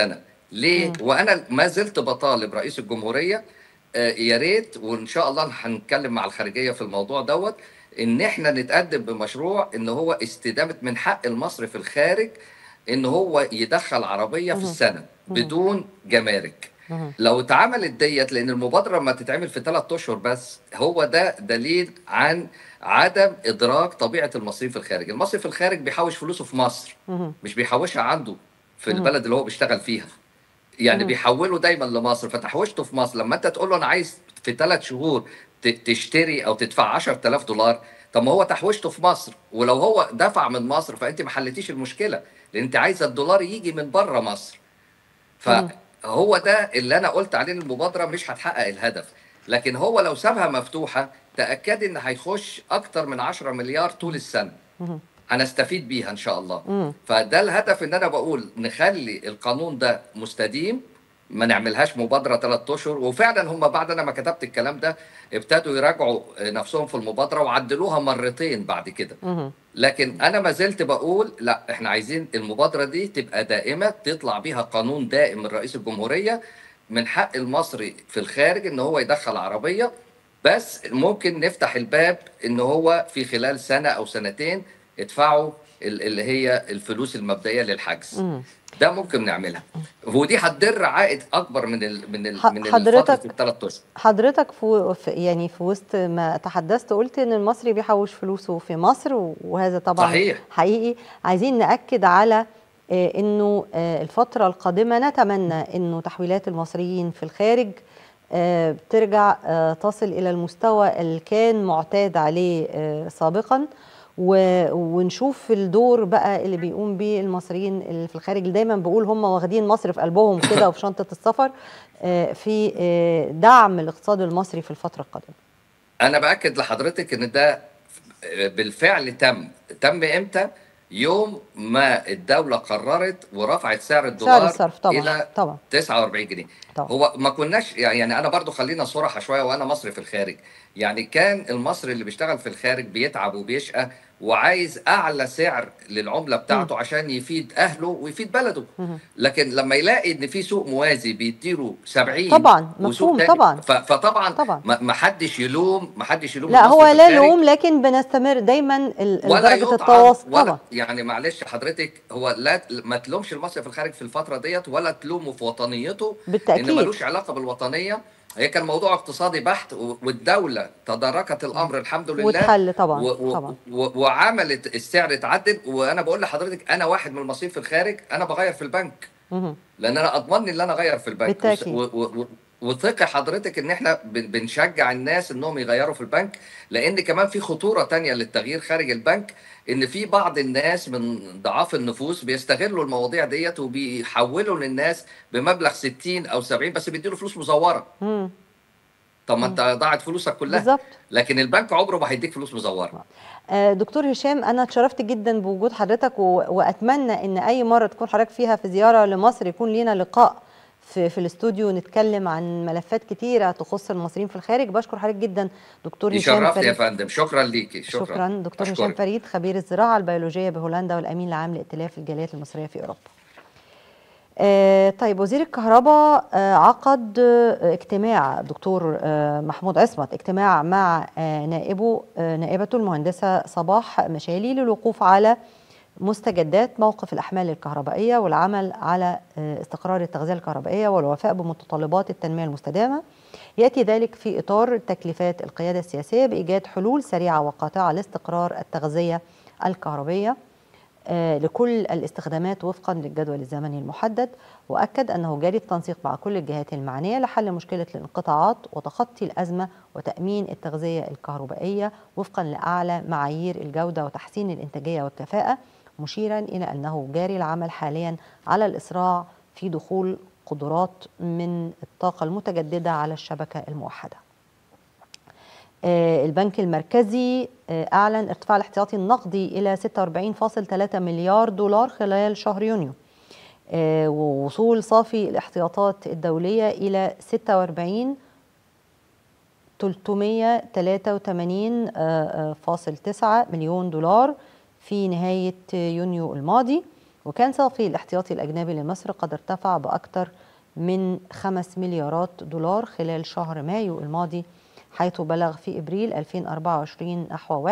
S9: ليه وانا ما زلت بطالب رئيس الجمهوريه آه، يا ريت وان شاء الله هنتكلم مع الخارجيه في الموضوع دوت ان احنا نتقدم بمشروع ان هو استدامه من حق المصري في الخارج ان هو يدخل عربيه في السنه بدون جمارك لو اتعملت ديت لان المبادره لما تتعمل في ثلاث اشهر بس هو ده دليل عن عدم ادراك طبيعه المصري في الخارج، المصري في الخارج بيحوش فلوسه في مصر مش بيحوشها عنده في البلد اللي هو بيشتغل فيها. يعني بيحوله دايما لمصر فتحوشته في مصر لما انت تقول له انا عايز في ثلاث شهور ت- تشتري او تدفع 10000 دولار طب ما هو تحويشته في مصر ولو هو دفع من مصر فانت ما حلتيش المشكله لان انت عايزه الدولار يجي من بره مصر فهو ده اللي انا قلت عليه إن المبادره مش هتحقق الهدف لكن هو لو سابها مفتوحه تاكدي ان هيخش اكتر من 10 مليار طول السنه هنستفيد بيها ان شاء الله فده الهدف ان انا بقول نخلي القانون ده مستديم ما نعملهاش مبادره ثلاث اشهر وفعلا هم بعد انا ما كتبت الكلام ده ابتدوا يراجعوا نفسهم في المبادره وعدلوها مرتين بعد كده لكن انا ما زلت بقول لا احنا عايزين المبادره دي تبقى دائمه تطلع بيها قانون دائم من رئيس الجمهوريه من حق المصري في الخارج ان هو يدخل عربيه بس ممكن نفتح الباب ان هو في خلال سنه او سنتين يدفعوا ال- اللي هي الفلوس المبدئيه للحجز ده ممكن نعملها ودي هتدر عائد اكبر من ال من ال
S1: ح-
S9: من
S1: حضرتك-
S9: فتره الثلاث اشهر
S1: حضرتك في في- يعني في وسط ما تحدثت قلت ان المصري بيحوش فلوسه في مصر وهذا طبعا
S9: صحيح.
S1: حقيقي عايزين ناكد على آه، انه آه، الفتره القادمه نتمنى انه تحويلات المصريين في الخارج آه، ترجع آه، تصل الى المستوى اللي كان معتاد عليه آه، سابقا و- ونشوف الدور بقى اللي بيقوم بيه المصريين اللي في الخارج اللي دايما بقول هم واخدين مصر في قلبهم كده وفي شنطه السفر آه، في آه، دعم الاقتصاد المصري في الفتره القادمه
S9: انا باكد لحضرتك ان ده بالفعل تم تم امتى يوم ما الدوله قررت ورفعت سعر الدولار
S1: الصرف طبعاً،
S9: الى
S1: طبعاً.
S9: 49 جنيه
S1: طبعاً.
S9: هو ما كناش يعني انا برضو خلينا صراحه شويه وانا مصري في الخارج يعني كان المصري اللي بيشتغل في الخارج بيتعب وبيشقى وعايز اعلى سعر للعمله بتاعته عشان يفيد اهله ويفيد بلده لكن لما يلاقي ان في سوق موازي بيديله 70
S1: طبعاً،
S9: وسوق
S1: مفهوم،
S9: تاني-
S1: طبعاً.
S9: ف- فطبعا
S1: طبعاً.
S9: ما ما حدش يلوم ما حدش يلوم
S1: لا
S9: المصري
S1: هو
S9: في
S1: لا
S9: الخارج.
S1: لوم لكن بنستمر دايما ال-
S9: ولا
S1: درجه
S9: يطعن
S1: التواصل
S9: ولا
S1: طبعا
S9: يعني معلش حضرتك هو لا ما تلومش المصري في الخارج في الفتره ديت ولا تلومه في وطنيته
S1: بالتأكيد.
S9: ان ملوش علاقه بالوطنيه هي كان موضوع اقتصادي بحت و- والدوله تداركت الامر الحمد لله
S1: واتحل طبعاً،
S9: و و
S1: طبعاً.
S9: و وعملت السعر اتعدل وانا بقول لحضرتك انا واحد من المصريين في الخارج انا بغير في البنك
S1: مهم.
S9: لان انا اضمن ان انا اغير في البنك
S1: بالتأكيد.
S9: و- و- و- وثقي حضرتك ان احنا بن- بنشجع الناس انهم يغيروا في البنك لان كمان في خطوره تانية للتغيير خارج البنك ان في بعض الناس من ضعاف النفوس بيستغلوا المواضيع ديت وبيحولوا للناس بمبلغ 60 او 70 بس بيديله فلوس مزوره
S1: مم.
S9: طب ما انت ضاعت فلوسك كلها
S1: بالظبط.
S9: لكن البنك عمره ما هيديك فلوس مزوره
S1: آه، دكتور هشام انا اتشرفت جدا بوجود حضرتك و... واتمنى ان اي مره تكون حضرتك فيها في زياره لمصر يكون لينا لقاء في في الاستوديو نتكلم عن ملفات كتيره تخص المصريين في الخارج بشكر حضرتك جدا دكتور هشام
S9: يشرفني يا
S1: فريد
S9: فندم شكرا ليكي شكرا
S1: شكرا دكتور هشام
S9: أشكرك.
S1: فريد خبير الزراعه البيولوجيه بهولندا والامين العام لائتلاف الجاليات المصريه في اوروبا آه، طيب وزير الكهرباء آه، عقد آه، اجتماع دكتور آه، محمود عصمت اجتماع مع آه، نائبه آه، نائبته المهندسة صباح مشالي للوقوف على مستجدات موقف الأحمال الكهربائية والعمل على آه، استقرار التغذية الكهربائية والوفاء بمتطلبات التنمية المستدامة يأتي ذلك في إطار تكليفات القيادة السياسية بإيجاد حلول سريعة وقاطعة لاستقرار التغذية الكهربية آه، لكل الاستخدامات وفقا للجدول الزمني المحدد واكد انه جاري التنسيق مع كل الجهات المعنيه لحل مشكله الانقطاعات وتخطي الازمه وتامين التغذيه الكهربائيه وفقا لاعلى معايير الجوده وتحسين الانتاجيه والكفاءه مشيرا الى انه جاري العمل حاليا على الاسراع في دخول قدرات من الطاقه المتجدده على الشبكه الموحده آه، البنك المركزي آه، أعلن ارتفاع الاحتياطي النقدي إلى 46.3 مليار دولار خلال شهر يونيو آه، ووصول صافي الاحتياطات الدولية إلى 46 383.9 مليون دولار في نهاية يونيو الماضي وكان صافي الاحتياطي الأجنبي لمصر قد ارتفع بأكثر من 5 مليارات دولار خلال شهر مايو الماضي حيث بلغ في إبريل 2024 نحو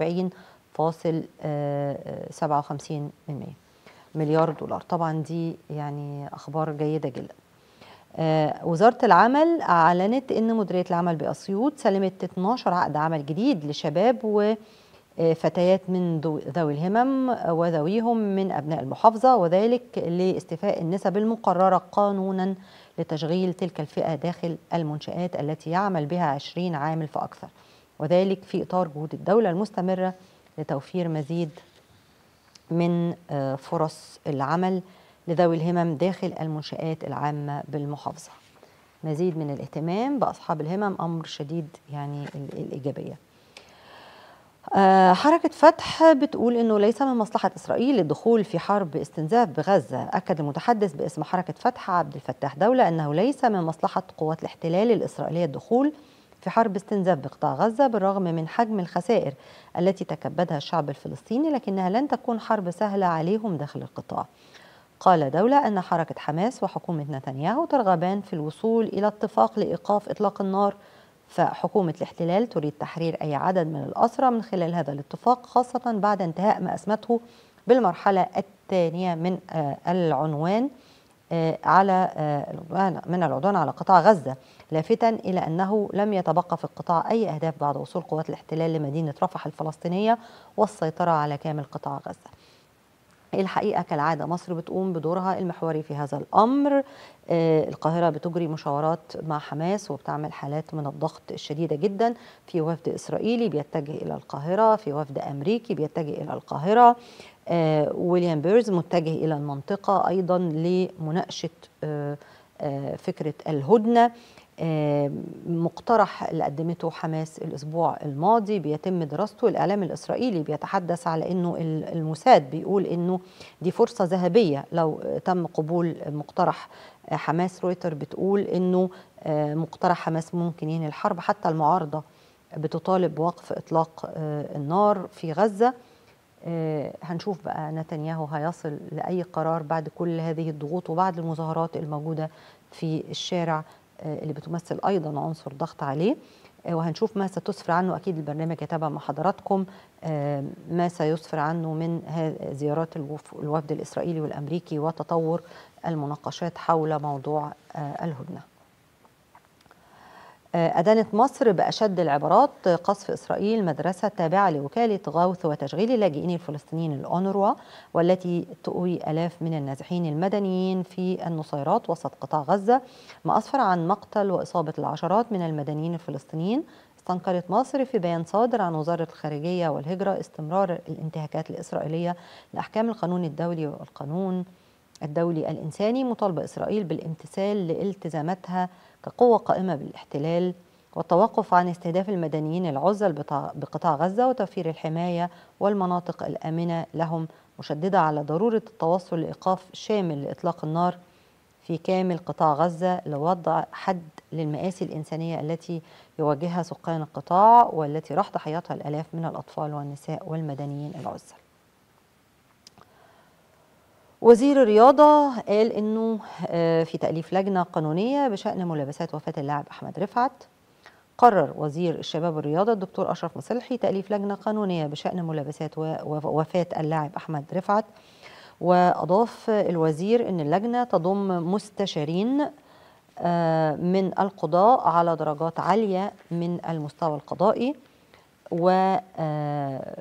S1: 41.57 مليار دولار طبعا دي يعني أخبار جيدة جدا آه، وزارة العمل أعلنت أن مديرية العمل بأسيوط سلمت 12 عقد عمل جديد لشباب وفتيات من ذو- ذوي الهمم وذويهم من أبناء المحافظة وذلك لاستيفاء النسب المقررة قانونا لتشغيل تلك الفئة داخل المنشآت التي يعمل بها 20 عامل فأكثر وذلك في إطار جهود الدولة المستمرة لتوفير مزيد من آه، فرص العمل لذوي الهمم داخل المنشآت العامة بالمحافظة مزيد من الاهتمام بأصحاب الهمم أمر شديد يعني ال- الإيجابية آه، حركة فتح بتقول انه ليس من مصلحة اسرائيل الدخول في حرب استنزاف بغزة، اكد المتحدث باسم حركة فتح عبد الفتاح دولة انه ليس من مصلحة قوات الاحتلال الاسرائيلية الدخول في حرب استنزاف بقطاع غزة بالرغم من حجم الخسائر التي تكبدها الشعب الفلسطيني لكنها لن تكون حرب سهلة عليهم داخل القطاع. قال دولة أن حركة حماس وحكومة نتنياهو ترغبان في الوصول إلى اتفاق لإيقاف إطلاق النار فحكومة الاحتلال تريد تحرير أي عدد من الأسرى من خلال هذا الاتفاق خاصة بعد انتهاء ما أسمته بالمرحلة الثانية من آه، العنوان آه، على آه، العدوان- من العدوان على قطاع غزة لافتا إلى أنه لم يتبقى في القطاع أي أهداف بعد وصول قوات الاحتلال لمدينة رفح الفلسطينية والسيطرة على كامل قطاع غزة الحقيقة كالعادة مصر بتقوم بدورها المحوري في هذا الأمر آه، القاهرة بتجري مشاورات مع حماس وبتعمل حالات من الضغط الشديدة جدا في وفد إسرائيلي بيتجه إلى القاهرة في وفد أمريكي بيتجه إلى القاهرة آه، ويليام بيرز متجه إلى المنطقة أيضا لمناقشة آه، آه، فكرة الهدنة آه، مقترح اللي قدمته حماس الأسبوع الماضي بيتم دراسته الإعلام الإسرائيلي بيتحدث على أنه ال- الموساد بيقول أنه دي فرصة ذهبية لو آه، تم قبول مقترح آه، حماس رويتر بتقول أنه آه، مقترح حماس ممكن ينهي الحرب حتى المعارضة بتطالب بوقف إطلاق آه، النار في غزة آه، هنشوف بقى نتنياهو هيصل لأي قرار بعد كل هذه الضغوط وبعد المظاهرات الموجودة في الشارع آه، اللي بتمثل أيضا عنصر ضغط عليه آه، وهنشوف ما ستسفر عنه أكيد البرنامج يتابع مع حضراتكم آه، ما سيسفر عنه من ها- زيارات الوف- الوفد الإسرائيلي والأمريكي وتطور المناقشات حول موضوع آه، الهدنة آه، أدانت مصر بأشد العبارات قصف إسرائيل مدرسة تابعة لوكالة غوث وتشغيل اللاجئين الفلسطينيين الأونروا والتي تؤوي آلاف من النازحين المدنيين في النصيرات وسط قطاع غزة ما أسفر عن مقتل وإصابة العشرات من المدنيين الفلسطينيين استنكرت مصر في بيان صادر عن وزارة الخارجية والهجرة استمرار الانتهاكات الإسرائيلية لأحكام القانون الدولي والقانون الدولي الإنساني مطالبة إسرائيل بالامتثال لالتزاماتها كقوة قائمة بالاحتلال والتوقف عن استهداف المدنيين العزل بتاع- بقطاع غزة وتوفير الحماية والمناطق الآمنة لهم مشددة على ضرورة التوصل لإيقاف شامل لإطلاق النار في كامل قطاع غزة لوضع حد للمآسي الإنسانية التي يواجهها سكان القطاع والتي راح ضحيتها الآلاف من الأطفال والنساء والمدنيين العزل وزير الرياضة قال إنه آه، في تأليف لجنة قانونية بشأن ملابسات وفاة اللاعب أحمد رفعت قرر وزير الشباب والرياضة الدكتور أشرف مصلحي تأليف لجنة قانونية بشأن ملابسات و- وفاة اللاعب أحمد رفعت وأضاف الوزير أن اللجنة تضم مستشارين آه، من القضاء على درجات عالية من المستوى القضائي و آه،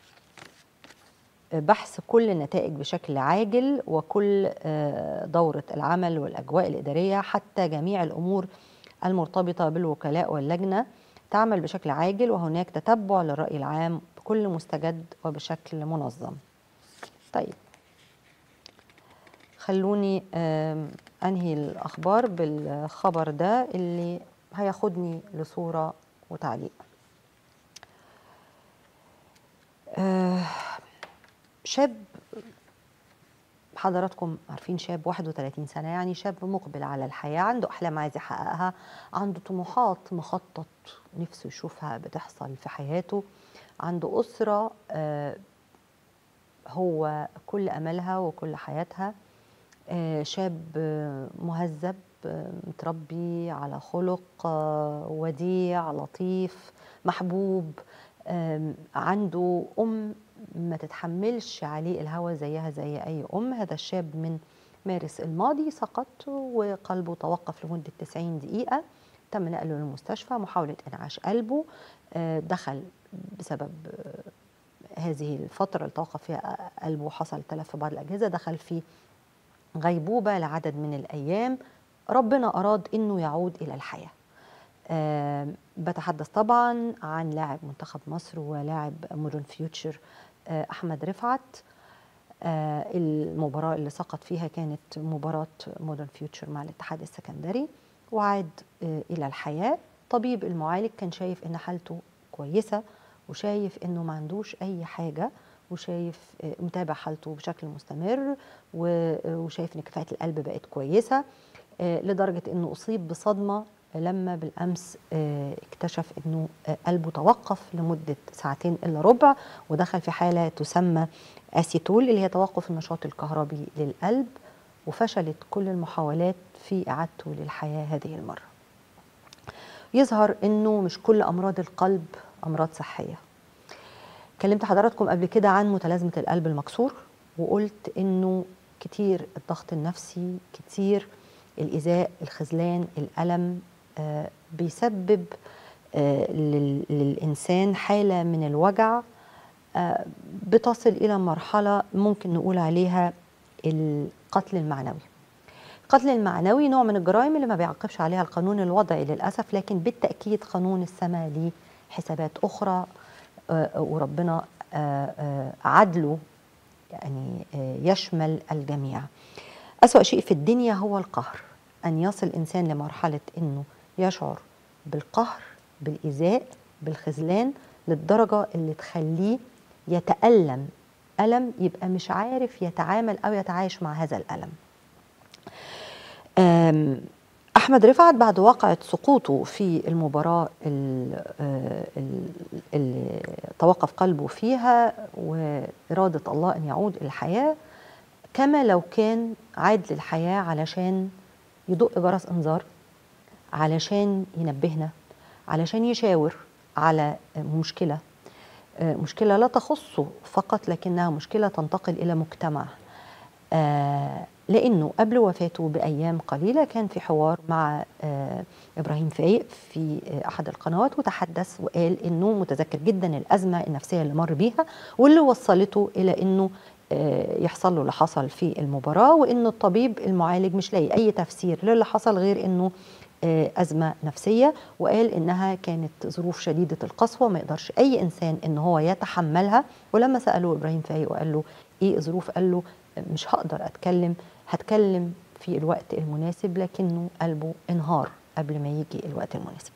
S1: بحث كل النتائج بشكل عاجل وكل آه، دورة العمل والأجواء الإدارية حتى جميع الأمور المرتبطة بالوكلاء واللجنة تعمل بشكل عاجل وهناك تتبع للرأي العام بكل مستجد وبشكل منظم طيب خلوني آم، أنهي الأخبار بالخبر ده اللي هياخدني لصورة وتعليق آه، شاب حضراتكم عارفين شاب 31 سنة يعني شاب مقبل على الحياة عنده أحلام عايز يحققها عنده طموحات مخطط نفسه يشوفها بتحصل في حياته عنده أسرة آه، هو كل املها وكل حياتها آه، شاب آه، مهذب آه، متربي على خلق آه، وديع لطيف محبوب آم، عنده ام ما تتحملش عليه الهوى زيها زي اي ام هذا الشاب من مارس الماضي سقط وقلبه توقف لمده 90 دقيقه تم نقله للمستشفى محاوله انعاش قلبه آه، دخل بسبب آه، هذه الفتره اللي توقف فيها قلبه حصل تلف في بعض الاجهزه دخل في غيبوبه لعدد من الايام ربنا اراد انه يعود الى الحياه آه بتحدث طبعا عن لاعب منتخب مصر ولاعب مودرن فيوتشر آه احمد رفعت آه المباراه اللي سقط فيها كانت مباراه مودرن فيوتشر مع الاتحاد السكندري وعاد آه الى الحياه طبيب المعالج كان شايف ان حالته كويسه وشايف انه ما عندوش اي حاجه وشايف آه، متابع حالته بشكل مستمر و- وشايف ان كفاءه القلب بقت كويسه آه، لدرجه انه اصيب بصدمه لما بالامس آه، اكتشف انه آه، قلبه توقف لمده ساعتين الا ربع ودخل في حاله تسمى اسيتول اللي هي توقف النشاط الكهربي للقلب وفشلت كل المحاولات في اعادته للحياه هذه المره. يظهر انه مش كل امراض القلب امراض صحيه. كلمت حضراتكم قبل كده عن متلازمه القلب المكسور وقلت انه كتير الضغط النفسي كتير الإيذاء الخذلان الألم آه، بيسبب آه، لل- للإنسان حالة من الوجع آه، بتصل إلى مرحلة ممكن نقول عليها القتل المعنوي القتل المعنوي نوع من الجرائم اللي ما بيعاقبش عليها القانون الوضعي للأسف لكن بالتأكيد قانون السماء ليه حسابات أخرى آه، وربنا آه، آه، عدله يعني آه، يشمل الجميع أسوأ شيء في الدنيا هو القهر أن يصل الإنسان لمرحلة أنه يشعر بالقهر بالإيذاء بالخذلان للدرجة اللي تخليه يتألم ألم يبقى مش عارف يتعامل أو يتعايش مع هذا الألم أم، أحمد رفعت بعد واقعة سقوطه في المباراة ال- آه، ال- اللي توقف قلبه فيها وإرادة الله أن يعود إلى الحياة كما لو كان عاد للحياة علشان يدق جرس إنذار علشان ينبهنا علشان يشاور على مشكلة آه، مشكلة لا تخصه فقط لكنها مشكلة تنتقل إلى مجتمع آه، لأنه قبل وفاته بأيام قليلة كان في حوار مع آه، إبراهيم فايق في آه، أحد القنوات وتحدث وقال إنه متذكر جدا الأزمة النفسية اللي مر بيها واللي وصلته إلى إنه آه، يحصل له اللي حصل في المباراة وإن الطبيب المعالج مش لاقي أي تفسير للي حصل غير إنه آه، أزمة نفسية وقال إنها كانت ظروف شديدة القسوة ما يقدرش أي إنسان إن هو يتحملها ولما سأله إبراهيم فايق وقال له إيه ظروف قال له مش هقدر أتكلم هتكلم في الوقت المناسب لكنه قلبه انهار قبل ما يجي الوقت المناسب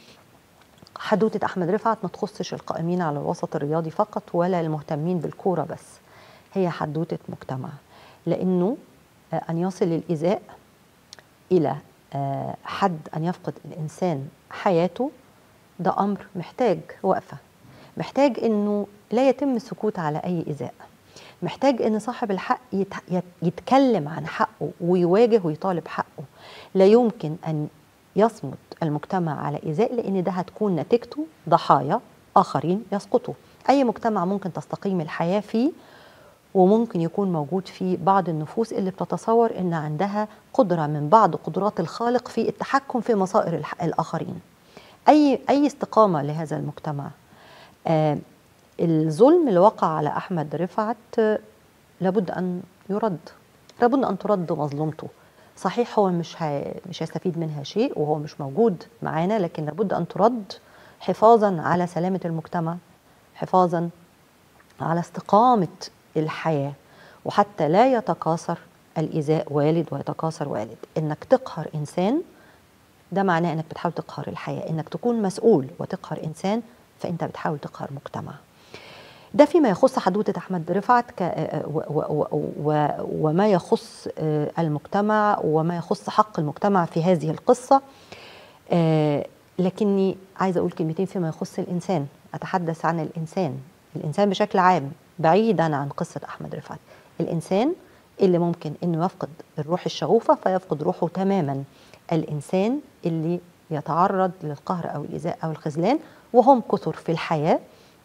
S1: حدوتة أحمد رفعت ما تخصش القائمين على الوسط الرياضي فقط ولا المهتمين بالكورة بس هي حدوتة مجتمع لأنه آه، أن يصل الإيذاء إلى آه، حد أن يفقد الإنسان حياته ده أمر محتاج وقفة محتاج أنه لا يتم السكوت على أي إيذاء محتاج أن صاحب الحق يت- يت- يتكلم عن حقه ويواجه ويطالب حقه لا يمكن أن يصمت المجتمع على إيذاء لأن ده هتكون نتيجته ضحايا آخرين يسقطوا أي مجتمع ممكن تستقيم الحياة فيه وممكن يكون موجود في بعض النفوس اللي بتتصور ان عندها قدره من بعض قدرات الخالق في التحكم في مصائر الح- الاخرين. اي اي استقامه لهذا المجتمع. آه الظلم اللي وقع على احمد رفعت آه، لابد ان يرد. لابد ان ترد مظلومته. صحيح هو مش هي مش هيستفيد منها شيء وهو مش موجود معانا لكن لابد ان ترد حفاظا على سلامه المجتمع حفاظا على استقامة الحياة وحتى لا يتكاثر الإيذاء والد ويتكاثر والد إنك تقهر إنسان ده معناه إنك بتحاول تقهر الحياة إنك تكون مسؤول وتقهر إنسان فأنت بتحاول تقهر مجتمع ده فيما يخص حدوتة أحمد رفعت ك... و... و... و... و... وما يخص آه، المجتمع وما يخص حق المجتمع في هذه القصة آه، لكني عايزة أقول كلمتين فيما يخص الإنسان أتحدث عن الإنسان الإنسان بشكل عام بعيدا عن قصه احمد رفعت الانسان اللي ممكن انه يفقد الروح الشغوفه فيفقد روحه تماما الانسان اللي يتعرض للقهر او الايذاء او الخذلان وهم كثر في الحياه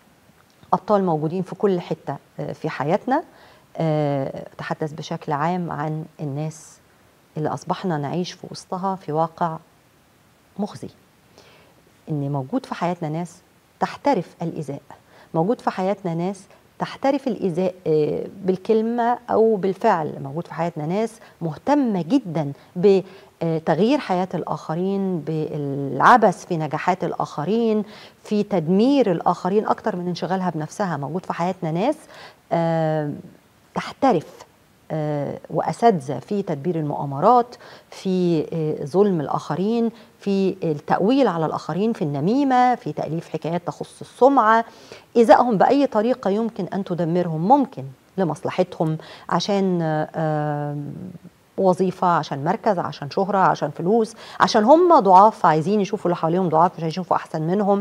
S1: ابطال موجودين في كل حته آه، في حياتنا آه، اتحدث بشكل عام عن الناس اللي اصبحنا نعيش في وسطها في واقع مخزي ان موجود في حياتنا ناس تحترف الايذاء موجود في حياتنا ناس تحترف الايذاء آه، بالكلمه او بالفعل موجود في حياتنا ناس مهتمه جدا بتغيير حياه الاخرين بالعبث في نجاحات الاخرين في تدمير الاخرين اكتر من انشغالها بنفسها موجود في حياتنا ناس آه، تحترف آه، واساتذه في تدبير المؤامرات في آه، ظلم الاخرين في التاويل على الاخرين في النميمه في تاليف حكايات تخص السمعه ايذائهم باي طريقه يمكن ان تدمرهم ممكن لمصلحتهم عشان آه، وظيفه عشان مركز عشان شهره عشان فلوس عشان هم ضعاف عايزين يشوفوا اللي حواليهم ضعاف مش هيشوفوا احسن منهم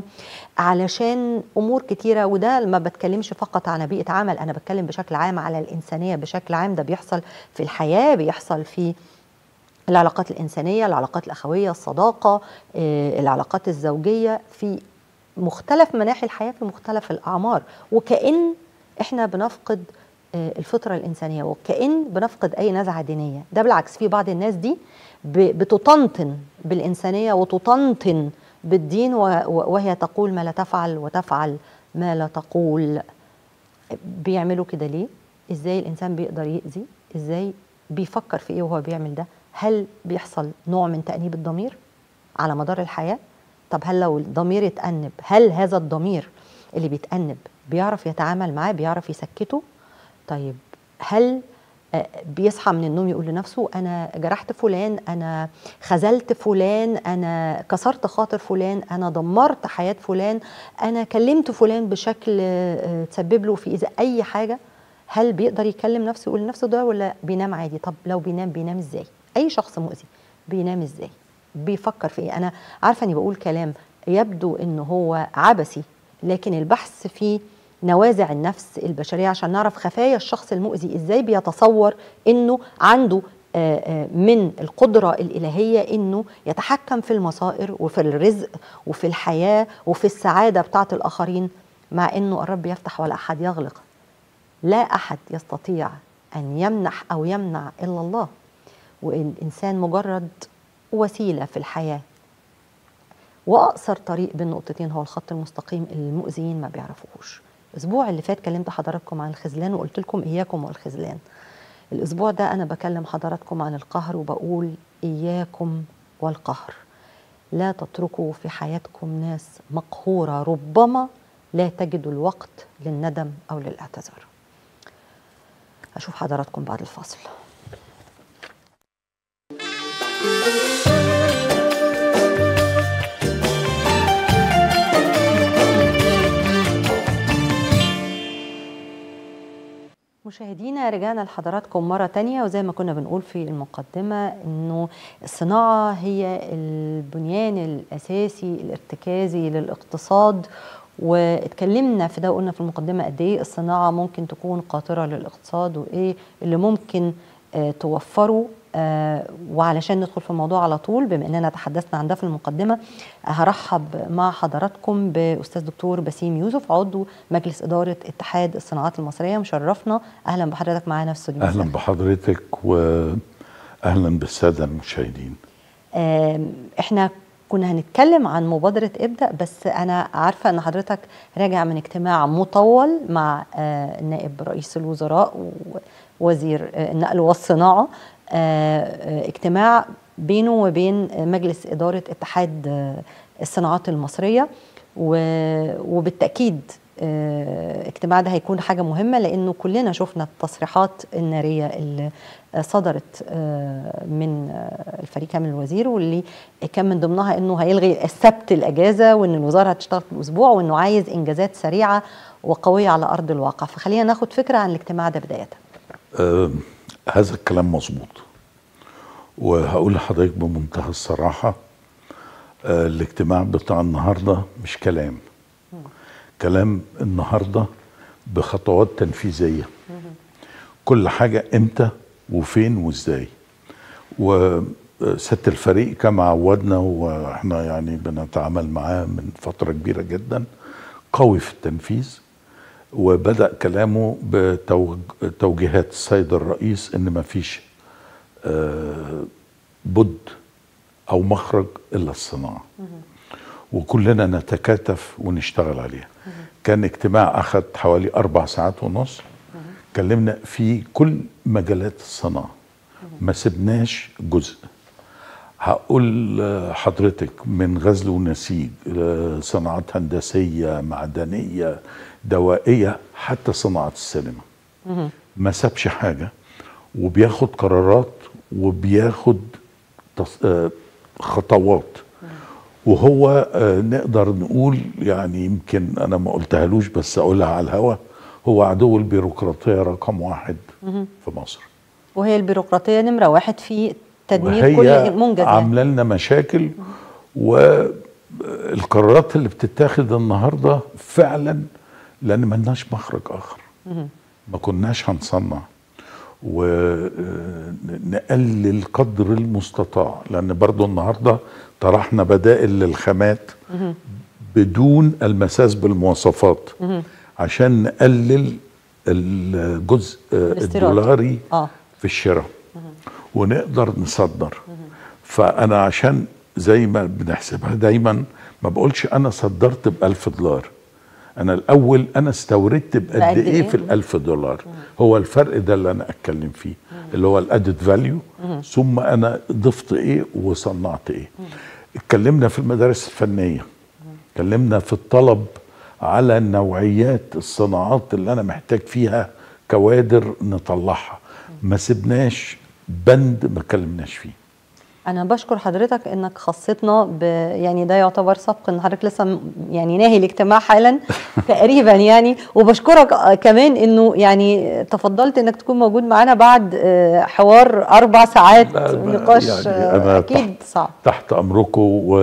S1: علشان امور كتيره وده ما بتكلمش فقط عن بيئه عمل انا بتكلم بشكل عام على الانسانيه بشكل عام ده بيحصل في الحياه بيحصل في العلاقات الإنسانية العلاقات الأخوية الصداقة آه، العلاقات الزوجية في مختلف مناحي الحياة في مختلف الأعمار وكأن إحنا بنفقد آه، الفطرة الإنسانية وكأن بنفقد أي نزعة دينية ده بالعكس في بعض الناس دي ب- بتطنطن بالإنسانية وتطنطن بالدين و- و- وهي تقول ما لا تفعل وتفعل ما لا تقول بيعملوا كده ليه ازاي الانسان بيقدر يأذي ازاي بيفكر في ايه وهو بيعمل ده هل بيحصل نوع من تأنيب الضمير على مدار الحياة طب هل لو الضمير اتأنب هل هذا الضمير اللي بيتأنب بيعرف يتعامل معاه بيعرف يسكته طيب هل آه، بيصحى من النوم يقول لنفسه انا جرحت فلان انا خذلت فلان انا كسرت خاطر فلان انا دمرت حياه فلان انا كلمت فلان بشكل آه، تسبب له في اذا اي حاجه هل بيقدر يكلم نفسه يقول لنفسه ده ولا بينام عادي طب لو بينام بينام ازاي اي شخص مؤذي بينام ازاي بيفكر في ايه انا عارفه اني بقول كلام يبدو انه هو عبثي لكن البحث في نوازع النفس البشريه عشان نعرف خفايا الشخص المؤذي ازاي بيتصور انه عنده آه، آه، من القدره الالهيه انه يتحكم في المصائر وفي الرزق وفي الحياه وفي السعاده بتاعه الاخرين مع انه الرب يفتح ولا احد يغلق لا احد يستطيع ان يمنح او يمنع الا الله والانسان مجرد وسيله في الحياه واقصر طريق بين نقطتين هو الخط المستقيم اللي المؤذيين ما بيعرفوهوش الاسبوع اللي فات كلمت حضراتكم عن الخذلان وقلت لكم اياكم والخذلان الاسبوع ده انا بكلم حضراتكم عن القهر وبقول اياكم والقهر لا تتركوا في حياتكم ناس مقهوره ربما لا تجدوا الوقت للندم او للاعتذار اشوف حضراتكم بعد الفاصل مشاهدينا رجعنا لحضراتكم مرة تانية وزي ما كنا بنقول في المقدمة انه الصناعة هي البنيان الاساسي الارتكازي للاقتصاد واتكلمنا في ده وقلنا في المقدمة قد ايه الصناعة ممكن تكون قاطرة للاقتصاد وايه اللي ممكن آه توفره آه وعلشان ندخل في الموضوع على طول بما اننا تحدثنا عن ده في المقدمه آه هرحب مع حضراتكم باستاذ دكتور بسيم يوسف عضو مجلس اداره اتحاد الصناعات المصريه مشرفنا اهلا بحضرتك معانا في استوديو
S10: اهلا بحضرتك واهلا بالساده المشاهدين
S1: آم، احنا كنا هنتكلم عن مبادرة ابدأ بس أنا عارفة أن حضرتك راجع من اجتماع مطول مع آه، نائب رئيس الوزراء ووزير آه، النقل والصناعة آه، آه، اجتماع بينه وبين مجلس إدارة اتحاد آه، الصناعات المصرية و- وبالتأكيد آه، الاجتماع ده هيكون حاجة مهمة لأنه كلنا شفنا التصريحات النارية اللي آه، صدرت آه، من آه، الفريق كامل الوزير واللي كان من ضمنها انه هيلغي السبت الاجازه وان الوزاره هتشتغل في الاسبوع وانه عايز انجازات سريعه وقويه على ارض الواقع فخلينا ناخد فكره عن الاجتماع ده بدايه
S10: آه هذا الكلام مظبوط وهقول لحضرتك بمنتهى الصراحه آه الاجتماع بتاع النهارده مش كلام كلام النهارده بخطوات تنفيذيه كل حاجه امتى وفين وازاي وست الفريق كما عودنا واحنا يعني بنتعامل معاه من فتره كبيره جدا قوي في التنفيذ وبدا كلامه بتوجيهات السيد الرئيس ان ما فيش بد او مخرج الا الصناعه وكلنا نتكاتف ونشتغل عليها كان اجتماع اخذ حوالي اربع ساعات ونص اتكلمنا في كل مجالات الصناعه ما سبناش جزء هقول حضرتك من غزل ونسيج صناعات هندسيه معدنيه دوائيه حتى صناعه السينما ما سابش حاجه وبياخد قرارات وبياخد خطوات وهو نقدر نقول يعني يمكن انا ما قلتهالوش بس اقولها على الهوا هو عدو البيروقراطيه رقم واحد في مصر
S1: وهي البيروقراطيه نمره واحد في تدمير
S10: وهي
S1: كل منجز يعني.
S10: عامله لنا مشاكل والقرارات اللي بتتاخد النهارده فعلا لان ما لناش مخرج اخر ما كناش هنصنع ونقلل قدر المستطاع لان برضو النهارده طرحنا بدائل للخامات بدون المساس بالمواصفات عشان نقلل الجزء الدولاري
S1: آه.
S10: في الشراء ونقدر نصدر فانا عشان زي ما بنحسبها دايما ما بقولش انا صدرت ب 1000 دولار انا الاول انا استوردت بقد
S1: بقد
S10: ايه
S1: إيه؟
S10: في ال 1000 دولار هو الفرق ده اللي انا اتكلم فيه اللي هو الادد فاليو ثم انا ضفت ايه وصنعت ايه اتكلمنا في المدارس الفنيه اتكلمنا في الطلب على نوعيات الصناعات اللي انا محتاج فيها كوادر نطلعها ما سبناش بند ما اتكلمناش فيه
S1: انا بشكر حضرتك انك خصتنا ب يعني ده يعتبر سبق ان حضرتك لسه م- يعني ناهي الاجتماع حالا تقريبا يعني وبشكرك آه كمان انه يعني تفضلت انك تكون موجود معانا بعد آه، حوار اربع ساعات
S10: لا، لا،
S1: نقاش
S10: يعني
S1: آه،
S10: أنا
S1: اكيد صعب
S10: تحت امركم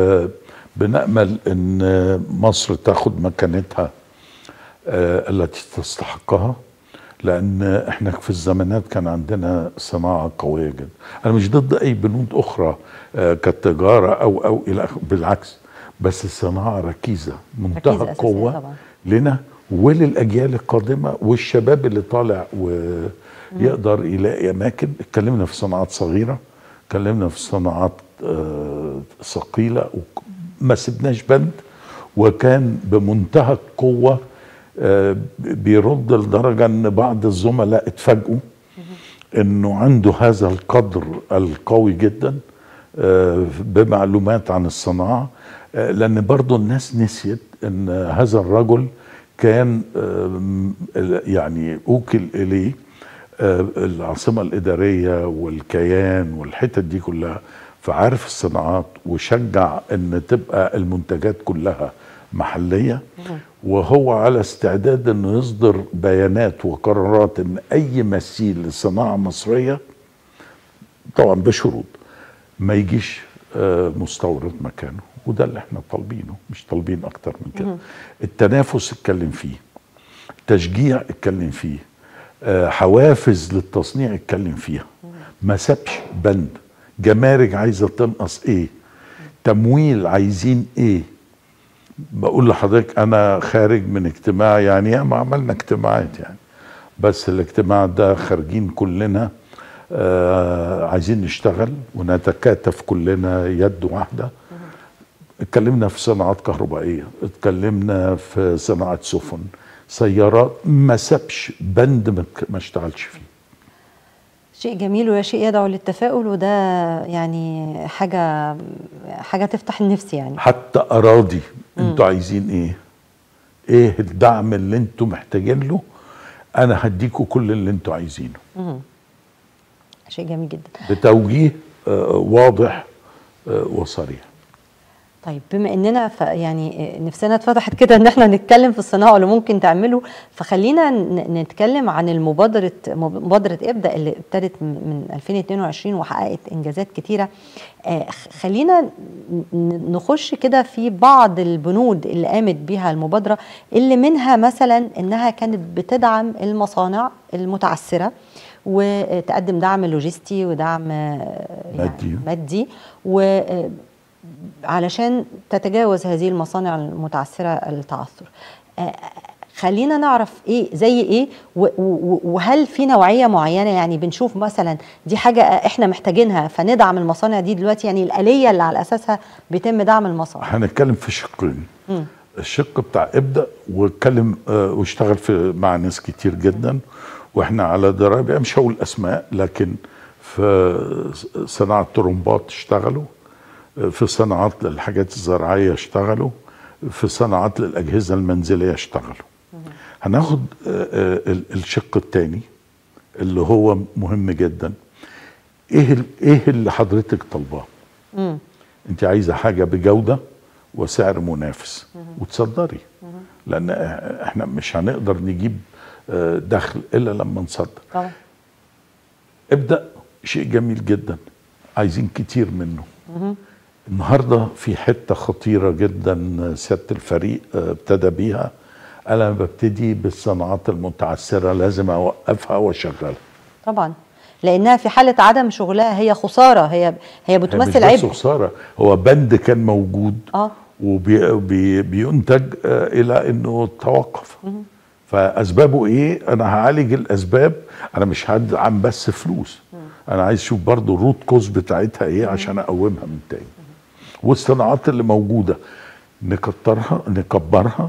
S10: وبنامل ان مصر تاخد مكانتها آه، التي تستحقها لان احنا في الزمانات كان عندنا صناعه قويه جدا انا مش ضد اي بنود اخرى آه، كالتجاره او او الى آخره، بالعكس بس الصناعه ركيزه منتهى
S1: ركيزة أساسية
S10: القوه
S1: طبعاً.
S10: لنا وللاجيال القادمه والشباب اللي طالع ويقدر يلاقي اماكن اتكلمنا في صناعات صغيره اتكلمنا في صناعات آه، ثقيله وك- ما سبناش بند وكان بمنتهى القوه آه، بيرد لدرجه ان بعض الزملاء اتفاجئوا انه عنده هذا القدر القوي جدا آه، بمعلومات عن الصناعه آه، لان برضو الناس نسيت ان هذا الرجل كان آم، يعني اوكل اليه آه، العاصمه الاداريه والكيان والحتت دي كلها فعارف الصناعات وشجع ان تبقى المنتجات كلها محليه وهو على استعداد انه يصدر بيانات وقرارات ان اي مثيل لصناعه مصريه طبعا بشروط ما يجيش آه، مستورد مكانه وده اللي احنا طالبينه مش طالبين اكتر من كده التنافس اتكلم فيه تشجيع اتكلم فيه آه، حوافز للتصنيع اتكلم فيها ما سابش بند جمارك عايزه تنقص ايه تمويل عايزين ايه بقول لحضرتك انا خارج من اجتماع يعني ياما عملنا اجتماعات يعني بس الاجتماع ده خارجين كلنا آه عايزين نشتغل ونتكاتف كلنا يد واحده اتكلمنا في صناعات كهربائيه اتكلمنا في صناعه سفن سيارات ما سابش بند ما ما اشتغلش فيه
S1: شيء جميل وشيء يدعو للتفاؤل وده يعني حاجه حاجه تفتح النفس يعني
S10: حتى اراضي انتوا عايزين ايه ايه الدعم اللي انتوا محتاجين له انا هديكوا كل اللي انتوا عايزينه
S1: شيء جميل جدا
S10: بتوجيه آه، واضح آه، وصريح
S1: طيب بما اننا ف يعني نفسنا اتفتحت كده ان احنا نتكلم في الصناعه اللي ممكن تعمله فخلينا ن- نتكلم عن المبادره مبادره ابدا اللي ابتدت من 2022 وحققت انجازات كتيره آه، خ- خلينا ن- نخش كده في بعض البنود اللي قامت بيها المبادره اللي منها مثلا انها كانت بتدعم المصانع المتعثره وتقدم دعم لوجستي ودعم آه،
S10: مادي.
S1: مادي و آه، علشان تتجاوز هذه المصانع المتعثرة التعثر آه، خلينا نعرف ايه زي ايه و- و- وهل في نوعيه معينه يعني بنشوف مثلا دي حاجه احنا محتاجينها فندعم المصانع دي دلوقتي يعني الاليه اللي على اساسها بيتم دعم المصانع
S10: هنتكلم في شقين
S1: مم.
S10: الشق بتاع ابدا واتكلم آه، واشتغل في مع ناس كتير جدا واحنا على درايه بيها، مش هقول اسماء لكن في صناعه طرمبات اشتغلوا آه، في صناعات للحاجات الزراعيه اشتغلوا في صناعات للاجهزه المنزليه اشتغلوا هناخد آه، آه، ال- الشق الثاني اللي هو مهم جدا ايه ال- ايه اللي حضرتك طالباه
S1: مم.
S10: انت عايزه حاجه بجوده وسعر منافس وتصدري لان احنا مش هنقدر نجيب آه، دخل الا لما نصدر
S1: طبعا
S10: ابدا شيء جميل جدا عايزين كتير منه النهارده في حته خطيره جدا سياده الفريق آه، ابتدى بيها انا ببتدي بالصناعات المتعثره لازم اوقفها واشغلها
S1: طبعا لانها في حاله عدم شغلها هي خساره هي هي
S10: هي مش
S1: بتمثل
S10: بس
S1: عبء
S10: خساره هو بند كان موجود
S1: اه
S10: وبينتج الى انه توقف فاسبابه ايه انا هعالج الاسباب انا مش هدعم بس فلوس انا عايز اشوف برضو الروت كوز بتاعتها ايه عشان اقومها من تاني والصناعات اللي موجوده نكترها نكبرها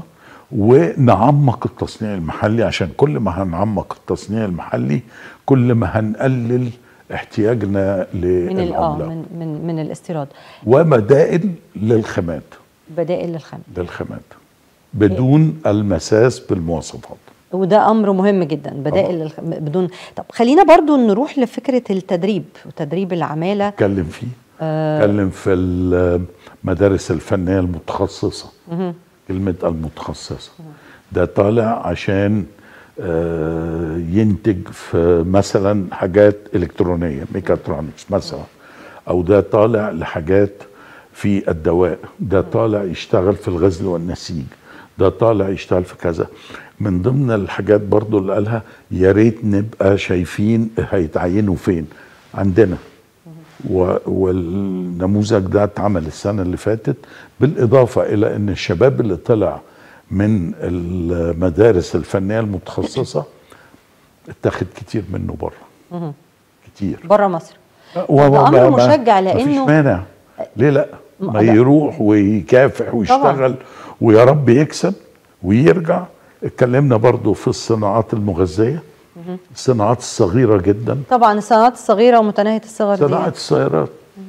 S10: ونعمق التصنيع المحلي عشان كل ما هنعمق التصنيع المحلي كل ما هنقلل احتياجنا
S1: من ال- اه
S10: للعمله
S1: من من من الاستيراد
S10: وبدائل للخامات
S1: بدائل للخام
S10: للخامات بدون المساس بالمواصفات
S1: وده امر مهم جدا بدائل للخ... بدون طب خلينا برضو نروح لفكره التدريب وتدريب العماله
S10: اتكلم فيه
S1: آه.
S10: اتكلم في المدارس الفنيه المتخصصه
S1: مهم.
S10: كلمه المتخصصه ده طالع عشان آه، ينتج في مثلا حاجات الكترونيه ميكاترونكس مثلا او ده طالع لحاجات في الدواء ده طالع يشتغل في الغزل والنسيج ده طالع يشتغل في كذا من ضمن الحاجات برضو اللي قالها يا ريت نبقى شايفين هيتعينوا فين عندنا و- والنموذج ده اتعمل السنه اللي فاتت بالاضافه الى ان الشباب اللي طلع من المدارس الفنيه المتخصصه اتاخد كتير منه بره
S1: مهم.
S10: كتير
S1: بره مصر
S10: و-
S1: ده
S10: و-
S1: امر
S10: ما- ما-
S1: مشجع
S10: مفيش
S1: لانه
S10: مانع ليه لا
S1: ما-
S10: ما
S1: ده-
S10: يروح ويكافح ويشتغل ويا رب يكسب ويرجع اتكلمنا برضو في الصناعات المغذيه
S1: مهم.
S10: الصناعات الصغيره جدا
S1: طبعا الصناعات الصغيره ومتناهيه الصغر
S10: صناعه
S1: دي
S10: السيارات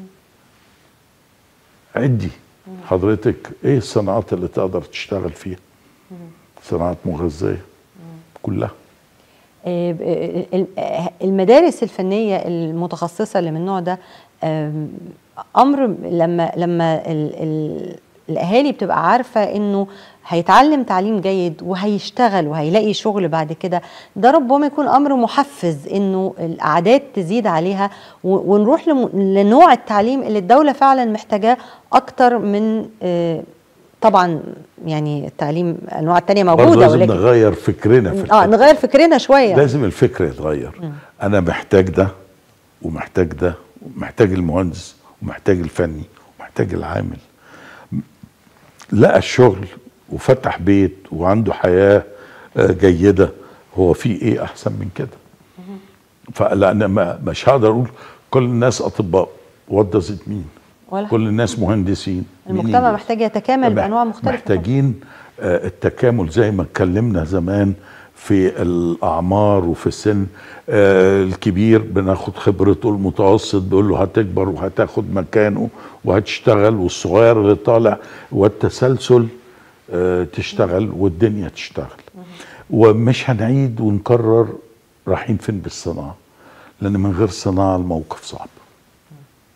S10: عدي حضرتك ايه الصناعات اللي تقدر تشتغل فيها صناعات مغذيه كلها
S1: آه، ب- آه، ال- آه، المدارس الفنيه المتخصصه اللي من النوع ده آم، امر لما لما ال ال الاهالي بتبقى عارفه انه هيتعلم تعليم جيد وهيشتغل وهيلاقي شغل بعد كده ده ربما يكون امر محفز انه الاعداد تزيد عليها و- ونروح لم- لنوع التعليم اللي الدوله فعلا محتاجاه اكتر من آه، طبعا يعني التعليم انواع التانية
S10: برضه
S1: موجوده
S10: لازم
S1: ولكن
S10: نغير فكرنا في
S1: اه
S10: الحتة.
S1: نغير فكرنا شويه
S10: لازم الفكر يتغير
S1: مم.
S10: انا محتاج ده ومحتاج ده ومحتاج المهندس ومحتاج الفني ومحتاج العامل لقى الشغل وفتح بيت وعنده حياة آه، جيدة هو في ايه احسن من كده فلان ما مش هقدر اقول كل الناس اطباء وات داز ات مين
S1: ولا
S10: كل الناس مهندسين مين
S1: المجتمع
S10: ينجز؟
S1: محتاج يتكامل بانواع مختلفه
S10: محتاجين آه، التكامل زي ما اتكلمنا زمان في الاعمار وفي السن آه، الكبير بناخد خبرته المتوسط بيقول له هتكبر وهتاخد مكانه وهتشتغل والصغير اللي طالع والتسلسل آه، تشتغل والدنيا تشتغل ومش هنعيد ونكرر رايحين فين بالصناعه لان من غير صناعه الموقف صعب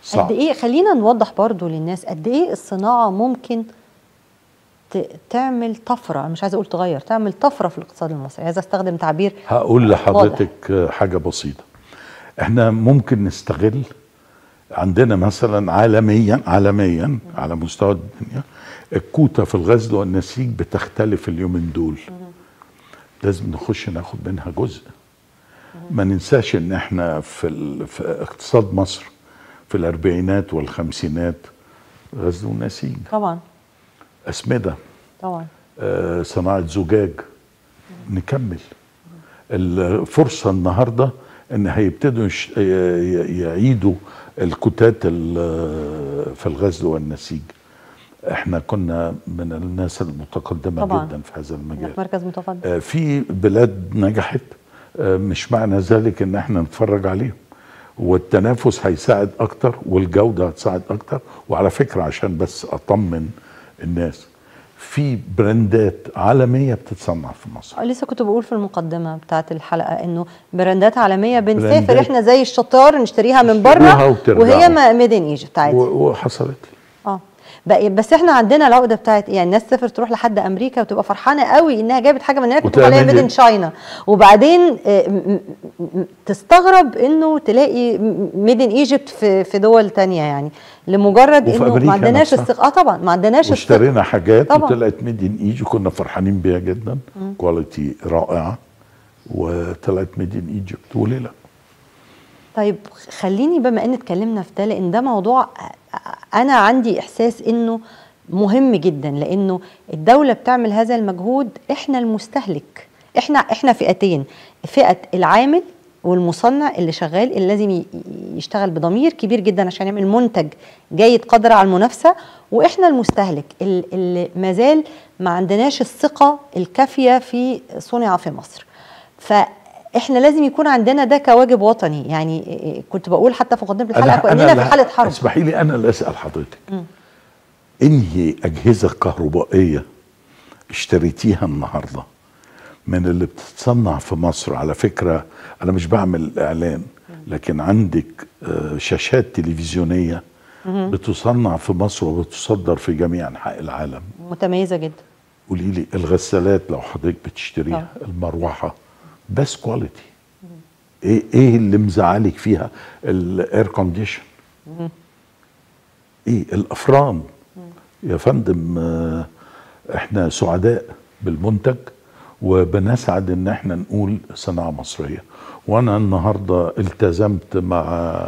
S10: صعب
S1: قد ايه خلينا نوضح برضو للناس قد ايه الصناعه ممكن ت- تعمل طفره أنا مش عايزه اقول تغير تعمل طفره في الاقتصاد المصري عايزه استخدم تعبير
S10: هقول
S1: واضح.
S10: لحضرتك حاجة بسيطة احنا ممكن نستغل عندنا مثلا عالميا عالميا على مستوى الدنيا الكوتا في الغزل والنسيج بتختلف اليومين دول لازم نخش ناخد منها جزء ما ننساش ان احنا في, ال... في اقتصاد مصر في الاربعينات والخمسينات غزل ونسيج
S1: طبعا
S10: اسمده
S1: طبعا
S10: آه، صناعة زجاج نكمل الفرصة النهاردة ان هيبتدوا يش- ي- ي- يعيدوا الكتات ال- في الغزل والنسيج احنا كنا من الناس المتقدمة
S1: طبعاً.
S10: جدا في هذا
S1: إحنا
S10: المجال
S1: في مركز متقدم
S10: آه، في بلاد نجحت آه، مش معنى ذلك ان احنا نتفرج عليهم والتنافس هيساعد اكتر والجودة هتساعد اكتر وعلى فكرة عشان بس اطمن الناس في براندات عالمية بتتصنع في مصر
S1: آه، لسه كنت بقول في المقدمه بتاعت الحلقه انه براندات عالميه بنسافر
S10: براندات.
S1: احنا زي الشطار نشتريها من
S10: نشتريها
S1: بره
S10: وترجعوا.
S1: وهي ميد ان ايجيبت عادي
S10: و- وحصلت لي
S1: اه بقى- بس احنا عندنا العقده بتاعت يعني الناس تسافر تروح لحد امريكا وتبقى فرحانه قوي انها جابت حاجه من هناك وتقول
S10: وتلاقي
S1: عليها ميد
S10: made
S1: ان
S10: in-
S1: شاينا وبعدين آه، م- م- م- تستغرب انه تلاقي ميد ان ايجيبت في في دول تانية يعني لمجرد
S10: وفي
S1: انه
S10: أمريكا
S1: ما عندناش
S10: نفسها.
S1: الثقه اه طبعا ما عندناش الثقه
S10: واشترينا حاجات
S1: طبعاً.
S10: وطلعت ميد ان ايجي كنا فرحانين بيها جدا كواليتي رائعة وطلعت ميد ان ايجيبت وليه لا
S1: طيب خليني بما ان اتكلمنا في ده لان ده موضوع انا عندي احساس انه مهم جدا لانه الدوله بتعمل هذا المجهود احنا المستهلك احنا احنا فئتين فئه العامل والمصنع اللي شغال اللي لازم ي- يشتغل بضمير كبير جدا عشان يعمل منتج جيد قادر على المنافسه واحنا المستهلك ال- اللي مازال ما عندناش الثقه الكافيه في صنع في مصر فاحنا لازم يكون عندنا ده كواجب وطني يعني إيه- إيه، كنت بقول حتى في مقدمه الحلقه كاننا في
S10: لا-
S1: حاله حرب
S10: اسمحي لي انا اللي اسال حضرتك انهي اجهزه كهربائيه اشتريتيها النهارده من اللي بتتصنع في مصر على فكره انا مش بعمل اعلان لكن عندك آه، شاشات تلفزيونيه بتصنع في مصر وبتصدر في جميع انحاء العالم
S1: متميزه جدا
S10: قولي لي الغسالات لو حضرتك بتشتريها المروحه بس كواليتي ايه ايه اللي مزعلك فيها الاير كونديشن ايه الافران يا فندم آه، احنا سعداء بالمنتج وبنسعد ان احنا نقول صناعه مصريه وانا النهارده التزمت مع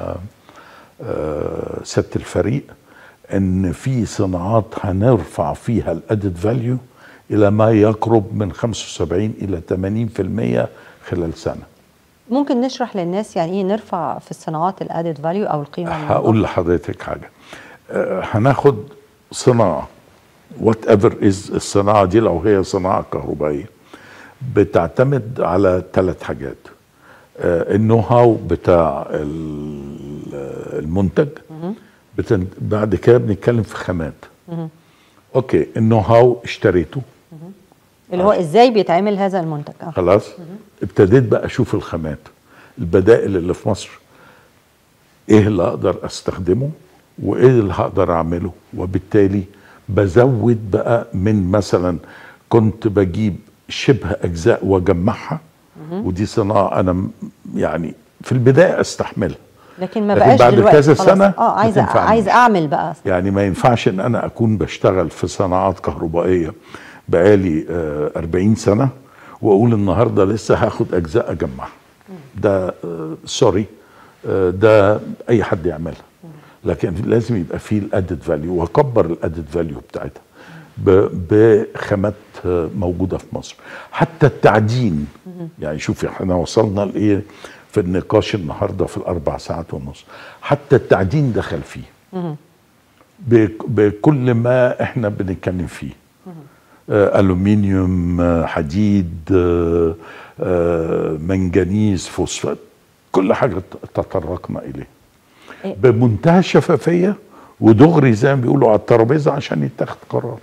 S10: آه، سياده الفريق ان في صناعات هنرفع فيها الادد فاليو الى ما يقرب من 75 الى 80% خلال سنه
S1: ممكن نشرح للناس يعني ايه نرفع في الصناعات الادد فاليو او القيمه
S10: هقول
S1: المضافة؟
S10: لحضرتك حاجه آه، هناخد صناعه وات ايفر از الصناعه دي لو هي صناعه كهربائيه بتعتمد على ثلاث حاجات آه، النو هاو بتاع ال- المنتج بتن... بعد كده بنتكلم في خامات اوكي النو هاو اشتريته
S1: اللي هو ازاي بيتعمل هذا المنتج اه
S10: خلاص ابتديت بقى اشوف الخامات البدائل اللي في مصر ايه اللي اقدر استخدمه وايه اللي هقدر اعمله وبالتالي بزود بقى من مثلا كنت بجيب شبه اجزاء واجمعها ودي صناعه انا م- يعني في البدايه استحملها
S1: لكن ما
S10: لكن
S1: بقاش
S10: بعد
S1: دلوقتي
S10: كذا
S1: خلاص.
S10: سنة
S1: اه
S10: ما
S1: عايزه
S10: تنفعنيش.
S1: عايزه اعمل بقى
S10: يعني ما ينفعش ان انا اكون بشتغل في صناعات كهربائيه بقالي آه، 40 سنه واقول النهارده لسه هاخد اجزاء اجمعها ده آه، سوري آه، ده اي حد يعملها لكن لازم يبقى فيه الادد فاليو واكبر الادد فاليو بتاعتها ب- بخامات آه، موجوده في مصر حتى التعدين يعني شوفي احنا وصلنا لايه في النقاش النهارده في الاربع ساعات ونص حتى التعدين دخل فيه بك- بكل ما احنا بنتكلم فيه آه الومنيوم آه حديد آه آه منجنيز فوسفات كل حاجه ت- تطرقنا اليه
S1: إيه.
S10: بمنتهى الشفافيه ودغري زي ما بيقولوا على الترابيزه عشان يتاخد قرار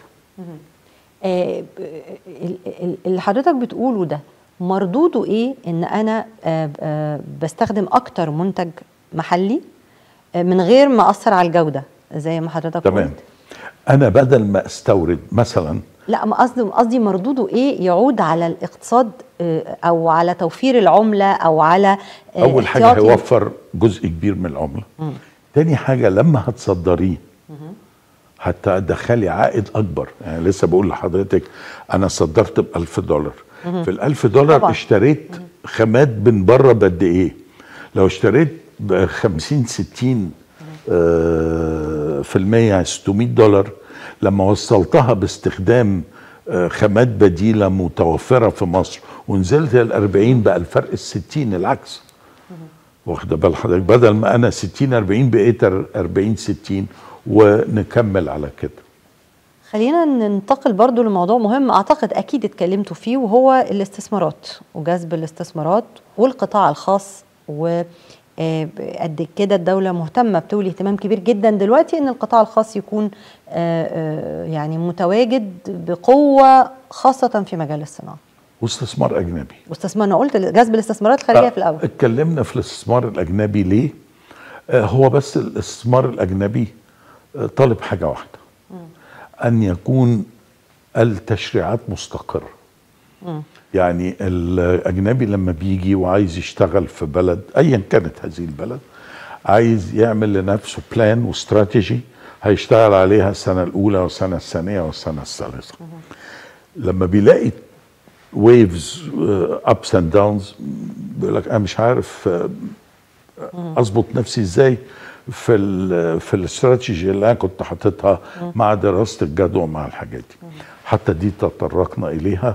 S1: آه، ب- ال- ال- اللي حضرتك بتقوله ده مردوده ايه ان انا آه، آه، بستخدم اكتر منتج محلي آه، من غير ما اثر على الجوده زي ما حضرتك
S10: تمام
S1: قلت
S10: انا بدل ما استورد مثلا
S1: لا ما قصدي قصدي مردوده ايه يعود على الاقتصاد آه، او على توفير العمله او على آه،
S10: اول حاجه
S1: احتياطي-
S10: هيوفر جزء كبير من العمله تاني حاجه لما هتصدريه هتدخلي عائد اكبر يعني لسه بقول لحضرتك انا صدرت ب 1000 دولار في ال 1000 دولار
S1: طبعاً.
S10: اشتريت خامات من بره بقد ايه لو اشتريت ب 50 60 آه، في المية 600 دولار لما وصلتها باستخدام آه، خامات بديلة متوفرة في مصر ونزلت ال 40 بقى الفرق ال 60 العكس واخده بال حضرتك بدل ما انا 60 40 بقيت 40 60 ونكمل على كده
S1: خلينا ننتقل برضو لموضوع مهم اعتقد اكيد اتكلمتوا فيه وهو الاستثمارات وجذب الاستثمارات والقطاع الخاص و آه، قد كده الدولة مهتمة بتولي اهتمام كبير جدا دلوقتي ان القطاع الخاص يكون آه، آه، يعني متواجد بقوة خاصة في مجال الصناعة
S10: واستثمار اجنبي
S1: واستثمار انا قلت جذب الاستثمارات الخارجية في الاول
S10: اتكلمنا في الاستثمار الاجنبي ليه آه هو بس الاستثمار الاجنبي آه طالب حاجه واحده ان يكون التشريعات مستقره يعني الاجنبي لما بيجي وعايز يشتغل في بلد ايا كانت هذه البلد عايز يعمل لنفسه بلان واستراتيجي هيشتغل عليها السنه الاولى والسنه الثانيه والسنه الثالثه لما بيلاقي ويفز ابس اند داونز بيقول لك انا مش عارف آه، اظبط نفسي ازاي في ال في الاستراتيجي اللي انا كنت حاططها مع دراسه الجدوى مع الحاجات دي حتى دي تطرقنا اليها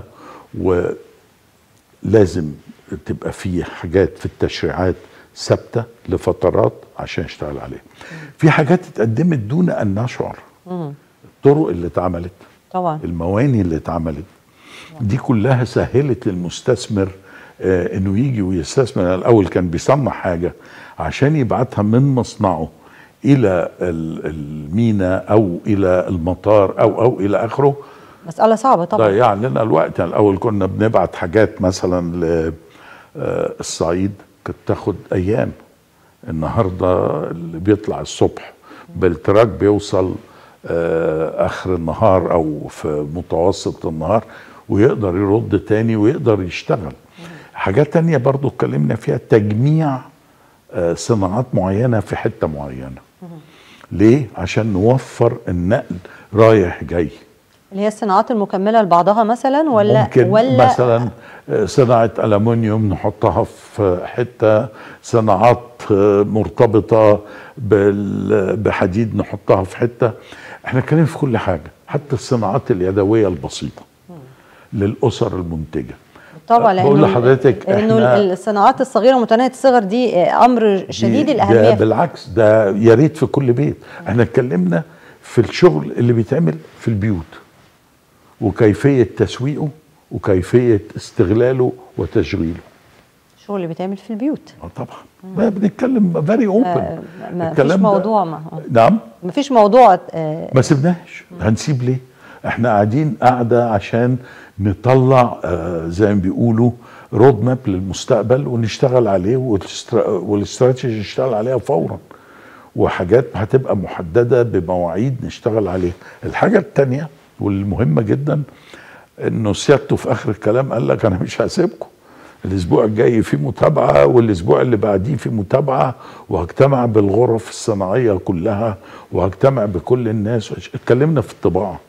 S10: ولازم تبقى في حاجات في التشريعات ثابته لفترات عشان يشتغل عليها في حاجات اتقدمت دون ان نشعر الطرق اللي اتعملت
S1: طبعا
S10: المواني اللي اتعملت دي كلها سهلت للمستثمر آه انه يجي ويستثمر الاول كان بيصنع حاجه عشان يبعتها من مصنعه الى ال- المينا او الى المطار او او الى اخره
S1: مسألة صعبة طبعا
S10: ضيع لنا الوقت يعني الاول كنا بنبعت حاجات مثلا للصعيد كانت تاخد ايام النهارده اللي بيطلع الصبح بالتراك بيوصل آه، اخر النهار او في متوسط النهار ويقدر يرد تاني ويقدر يشتغل حاجات تانية برضو اتكلمنا فيها تجميع آه، صناعات معينة في حتة معينة ليه؟ عشان نوفر النقل رايح جاي
S1: اللي هي الصناعات المكملة لبعضها مثلا ولا
S10: ممكن
S1: ولا
S10: مثلا صناعة ألمنيوم نحطها في حتة صناعات مرتبطة بال- بحديد نحطها في حتة احنا اتكلمنا في كل حاجة حتى الصناعات اليدوية البسيطة للأسر المنتجة
S1: طبعا
S10: بقول
S1: لانه
S10: لحضرتك
S1: لانه
S10: احنا
S1: الصناعات الصغيره ومتناهيه الصغر دي آه، امر شديد
S10: دي-
S1: الاهميه
S10: ده
S1: في-
S10: بالعكس ده يا ريت في كل بيت احنا اتكلمنا في الشغل اللي بيتعمل في البيوت وكيفية تسويقه وكيفية استغلاله وتشغيله
S1: الشغل اللي بيتعمل في البيوت
S10: اه طبعا ما بنتكلم فيري اوبن
S1: آه، ما فيش موضوع ما
S10: نعم
S1: ما فيش موضوع آه،
S10: ما سيبناش هنسيب ليه احنا قاعدين قاعده عشان نطلع آه زي ما بيقولوا رود ماب للمستقبل ونشتغل عليه والاسترا- والاستراتيجي نشتغل عليها فورا وحاجات هتبقى محدده بمواعيد نشتغل عليها الحاجه الثانيه والمهمه جدا انه سيادته في اخر الكلام قال لك انا مش هسيبكم الاسبوع الجاي في متابعه والاسبوع اللي بعديه في متابعه وهجتمع بالغرف الصناعيه كلها وهجتمع بكل الناس اتكلمنا في الطباعه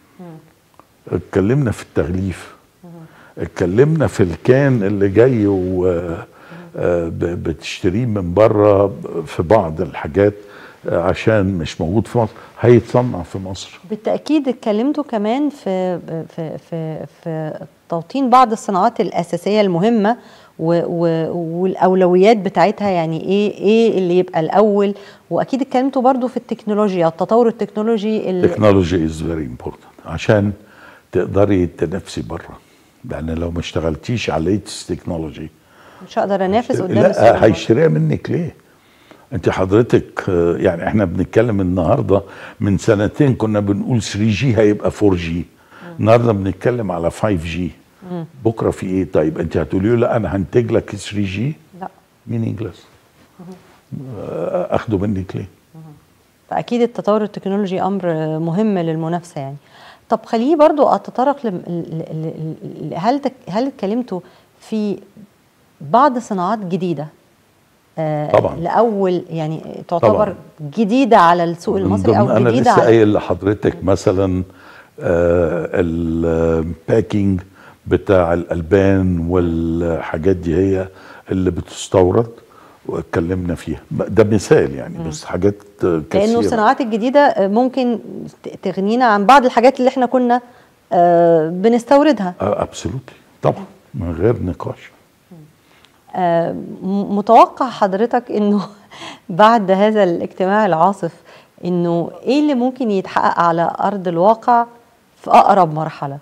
S10: اتكلمنا في التغليف اتكلمنا في الكان اللي جاي و آه، ب- بتشتريه من بره في بعض الحاجات آه، عشان مش موجود في مصر هيتصنع في مصر
S1: بالتاكيد اتكلمتوا كمان في في في في توطين بعض الصناعات الاساسيه المهمه و و والاولويات بتاعتها يعني ايه ايه اللي يبقى الاول واكيد اتكلمتوا برضو في التكنولوجيا التطور التكنولوجي اللي
S10: تكنولوجي از فيري امبورتنت عشان تقدري تنافسي بره لان لو ما اشتغلتيش على ليتست تكنولوجي
S1: مش هقدر انافس قدام السوق
S10: لا هيشتريها منك ليه انت حضرتك آه، يعني احنا بنتكلم النهارده من سنتين كنا بنقول 3 جي هيبقى 4 جي النهارده بنتكلم على 5 جي بكره في ايه طيب انت هتقولي له لا انا هنتج لك 3 جي
S1: لا
S10: مين انجلس آه، اخده منك ليه
S1: فاكيد التطور التكنولوجي امر مهم للمنافسه يعني طب خليني برضو اتطرق لم... ل- ل- ل- هل تك... هل اتكلمتوا في بعض صناعات جديده آه
S10: طبعاً.
S1: لاول يعني تعتبر
S10: طبعاً.
S1: جديده على السوق
S10: من
S1: المصري
S10: ضمن-
S1: او
S10: انا
S1: جديده
S10: لسه
S1: على
S10: قايل لحضرتك مثلا آه الباكينج بتاع الالبان والحاجات دي هي اللي بتستورد واتكلمنا فيها ده مثال يعني بس حاجات
S1: لانه
S10: كثيره
S1: الصناعات الجديده آه، ممكن ت- تغنينا عن بعض الحاجات اللي احنا كنا آه بنستوردها
S10: ابسولوتلي طبعا من غير نقاش
S1: آه، م- متوقع حضرتك انه بعد هذا الاجتماع العاصف انه ايه اللي ممكن يتحقق على ارض الواقع في اقرب مرحله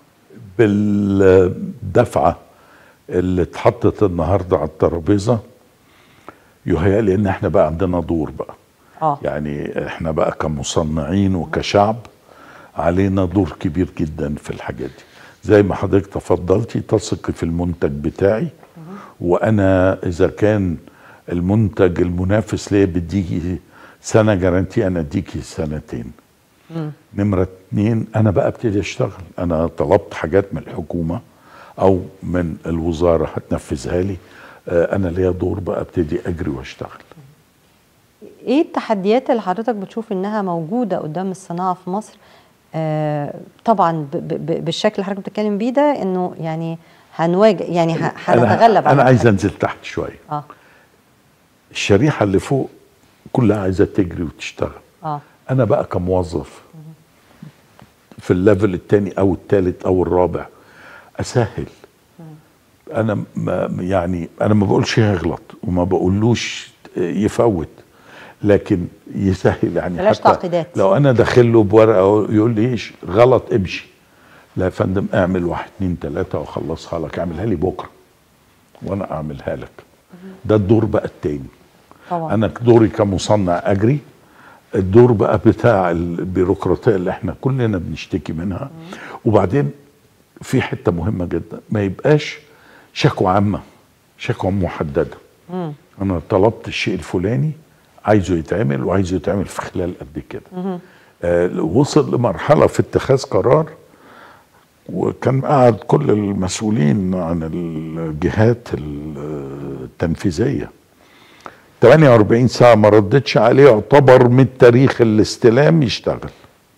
S10: بالدفعه اللي اتحطت النهارده على الترابيزه يهيألي ان احنا بقى عندنا دور بقى
S1: اه
S10: يعني احنا بقى كمصنعين وكشعب علينا دور كبير جدا في الحاجات دي زي ما حضرتك تفضلتي تثقي في المنتج بتاعي وانا اذا كان المنتج المنافس ليا بيديكي سنه جارانتي انا اديكي سنتين نمرة اتنين أنا بقى ابتدي أشتغل أنا طلبت حاجات من الحكومة أو من الوزارة هتنفذها لي آه، أنا ليا دور بقى ابتدي أجري وأشتغل
S1: ايه التحديات اللي حضرتك بتشوف انها موجوده قدام الصناعه في مصر آه طبعا ب ب بالشكل اللي حضرتك بتتكلم بيه ده انه يعني هنواجه يعني ه- هنتغلب
S10: أنا, أنا
S1: على
S10: عايز
S1: الحاجة.
S10: أنزل تحت شوية
S1: اه
S10: الشريحة اللي فوق كلها عايزة تجري وتشتغل
S1: اه
S10: أنا بقى كموظف في الليفل الثاني أو الثالث أو الرابع أسهل انا ما يعني انا ما بقولش يغلط وما بقولوش يفوت لكن يسهل يعني
S1: بلاش
S10: حتى
S1: تعقيدات.
S10: لو انا داخل له بورقه يقول لي ايش غلط امشي لا يا فندم اعمل واحد اتنين تلاته واخلصها لك اعملها لي بكره وانا اعملها لك ده الدور بقى التاني
S1: طبعا
S10: انا دوري كمصنع اجري الدور بقى بتاع البيروقراطيه اللي احنا كلنا بنشتكي منها وبعدين في حته مهمه جدا ما يبقاش شكوى عامه شكوى محدده
S1: مم.
S10: انا طلبت الشيء الفلاني عايزه يتعمل وعايزه يتعمل في خلال قد كده آه وصل لمرحله في اتخاذ قرار وكان قاعد كل المسؤولين عن الجهات التنفيذيه 48 ساعه ما ردتش عليه يعتبر من تاريخ الاستلام يشتغل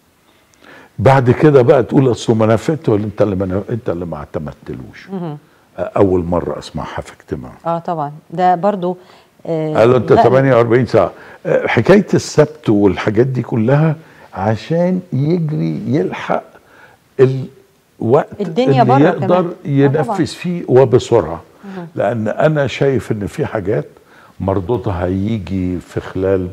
S10: بعد كده بقى تقول اصل ما نفذت ولا انت اللي ما انت اللي ما اعتمدتلوش اول مره اسمعها في اجتماع
S1: اه طبعا ده برضو آه
S10: قالوا انت
S1: لا،
S10: 48 ساعه آه، حكايه السبت والحاجات دي كلها عشان يجري يلحق الوقت
S1: الدنيا
S10: اللي
S1: بره
S10: يقدر
S1: كمان. آه،
S10: ينفذ
S1: طبعاً.
S10: فيه وبسرعه لان انا شايف ان في حاجات مردودها هيجي في خلال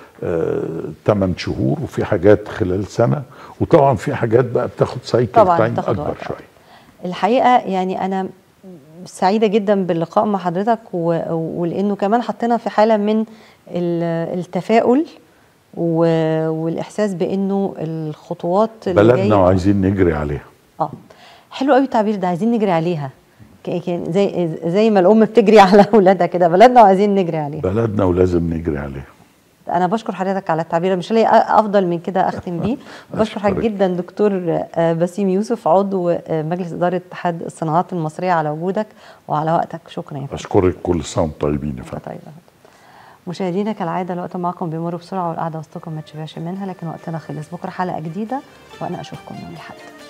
S10: 8 شهور وفي حاجات خلال سنه وطبعا في حاجات بقى بتاخد سايكل
S1: طبعاً
S10: تايم
S1: بتاخد
S10: اكبر
S1: وقت.
S10: شويه
S1: الحقيقه يعني انا سعيده جدا باللقاء مع حضرتك و... ولانه كمان حطينا في حاله من ال- التفاؤل و... والاحساس بانه الخطوات اللي
S10: بلدنا
S1: جايه
S10: وعايزين نجري عليها
S1: اه حلو قوي التعبير ده عايزين نجري عليها ك- ك- زي زي ما الام بتجري على اولادها كده بلدنا وعايزين نجري عليها
S10: بلدنا ولازم نجري عليها
S1: انا بشكر حضرتك على التعبير مش لاقي افضل من كده اختم بيه بشكر حضرتك
S10: أشكرك.
S1: جدا دكتور آه، بسيم يوسف عضو آه، مجلس اداره اتحاد الصناعات المصريه على وجودك وعلى وقتك شكرا يا فندم
S10: اشكرك كل سنه وانتم طيبين يا فندم
S1: طيب مشاهدينا كالعاده الوقت معكم بيمر بسرعه والقعده وسطكم ما تشبعش منها لكن وقتنا خلص بكره حلقه جديده وانا اشوفكم يوم الاحد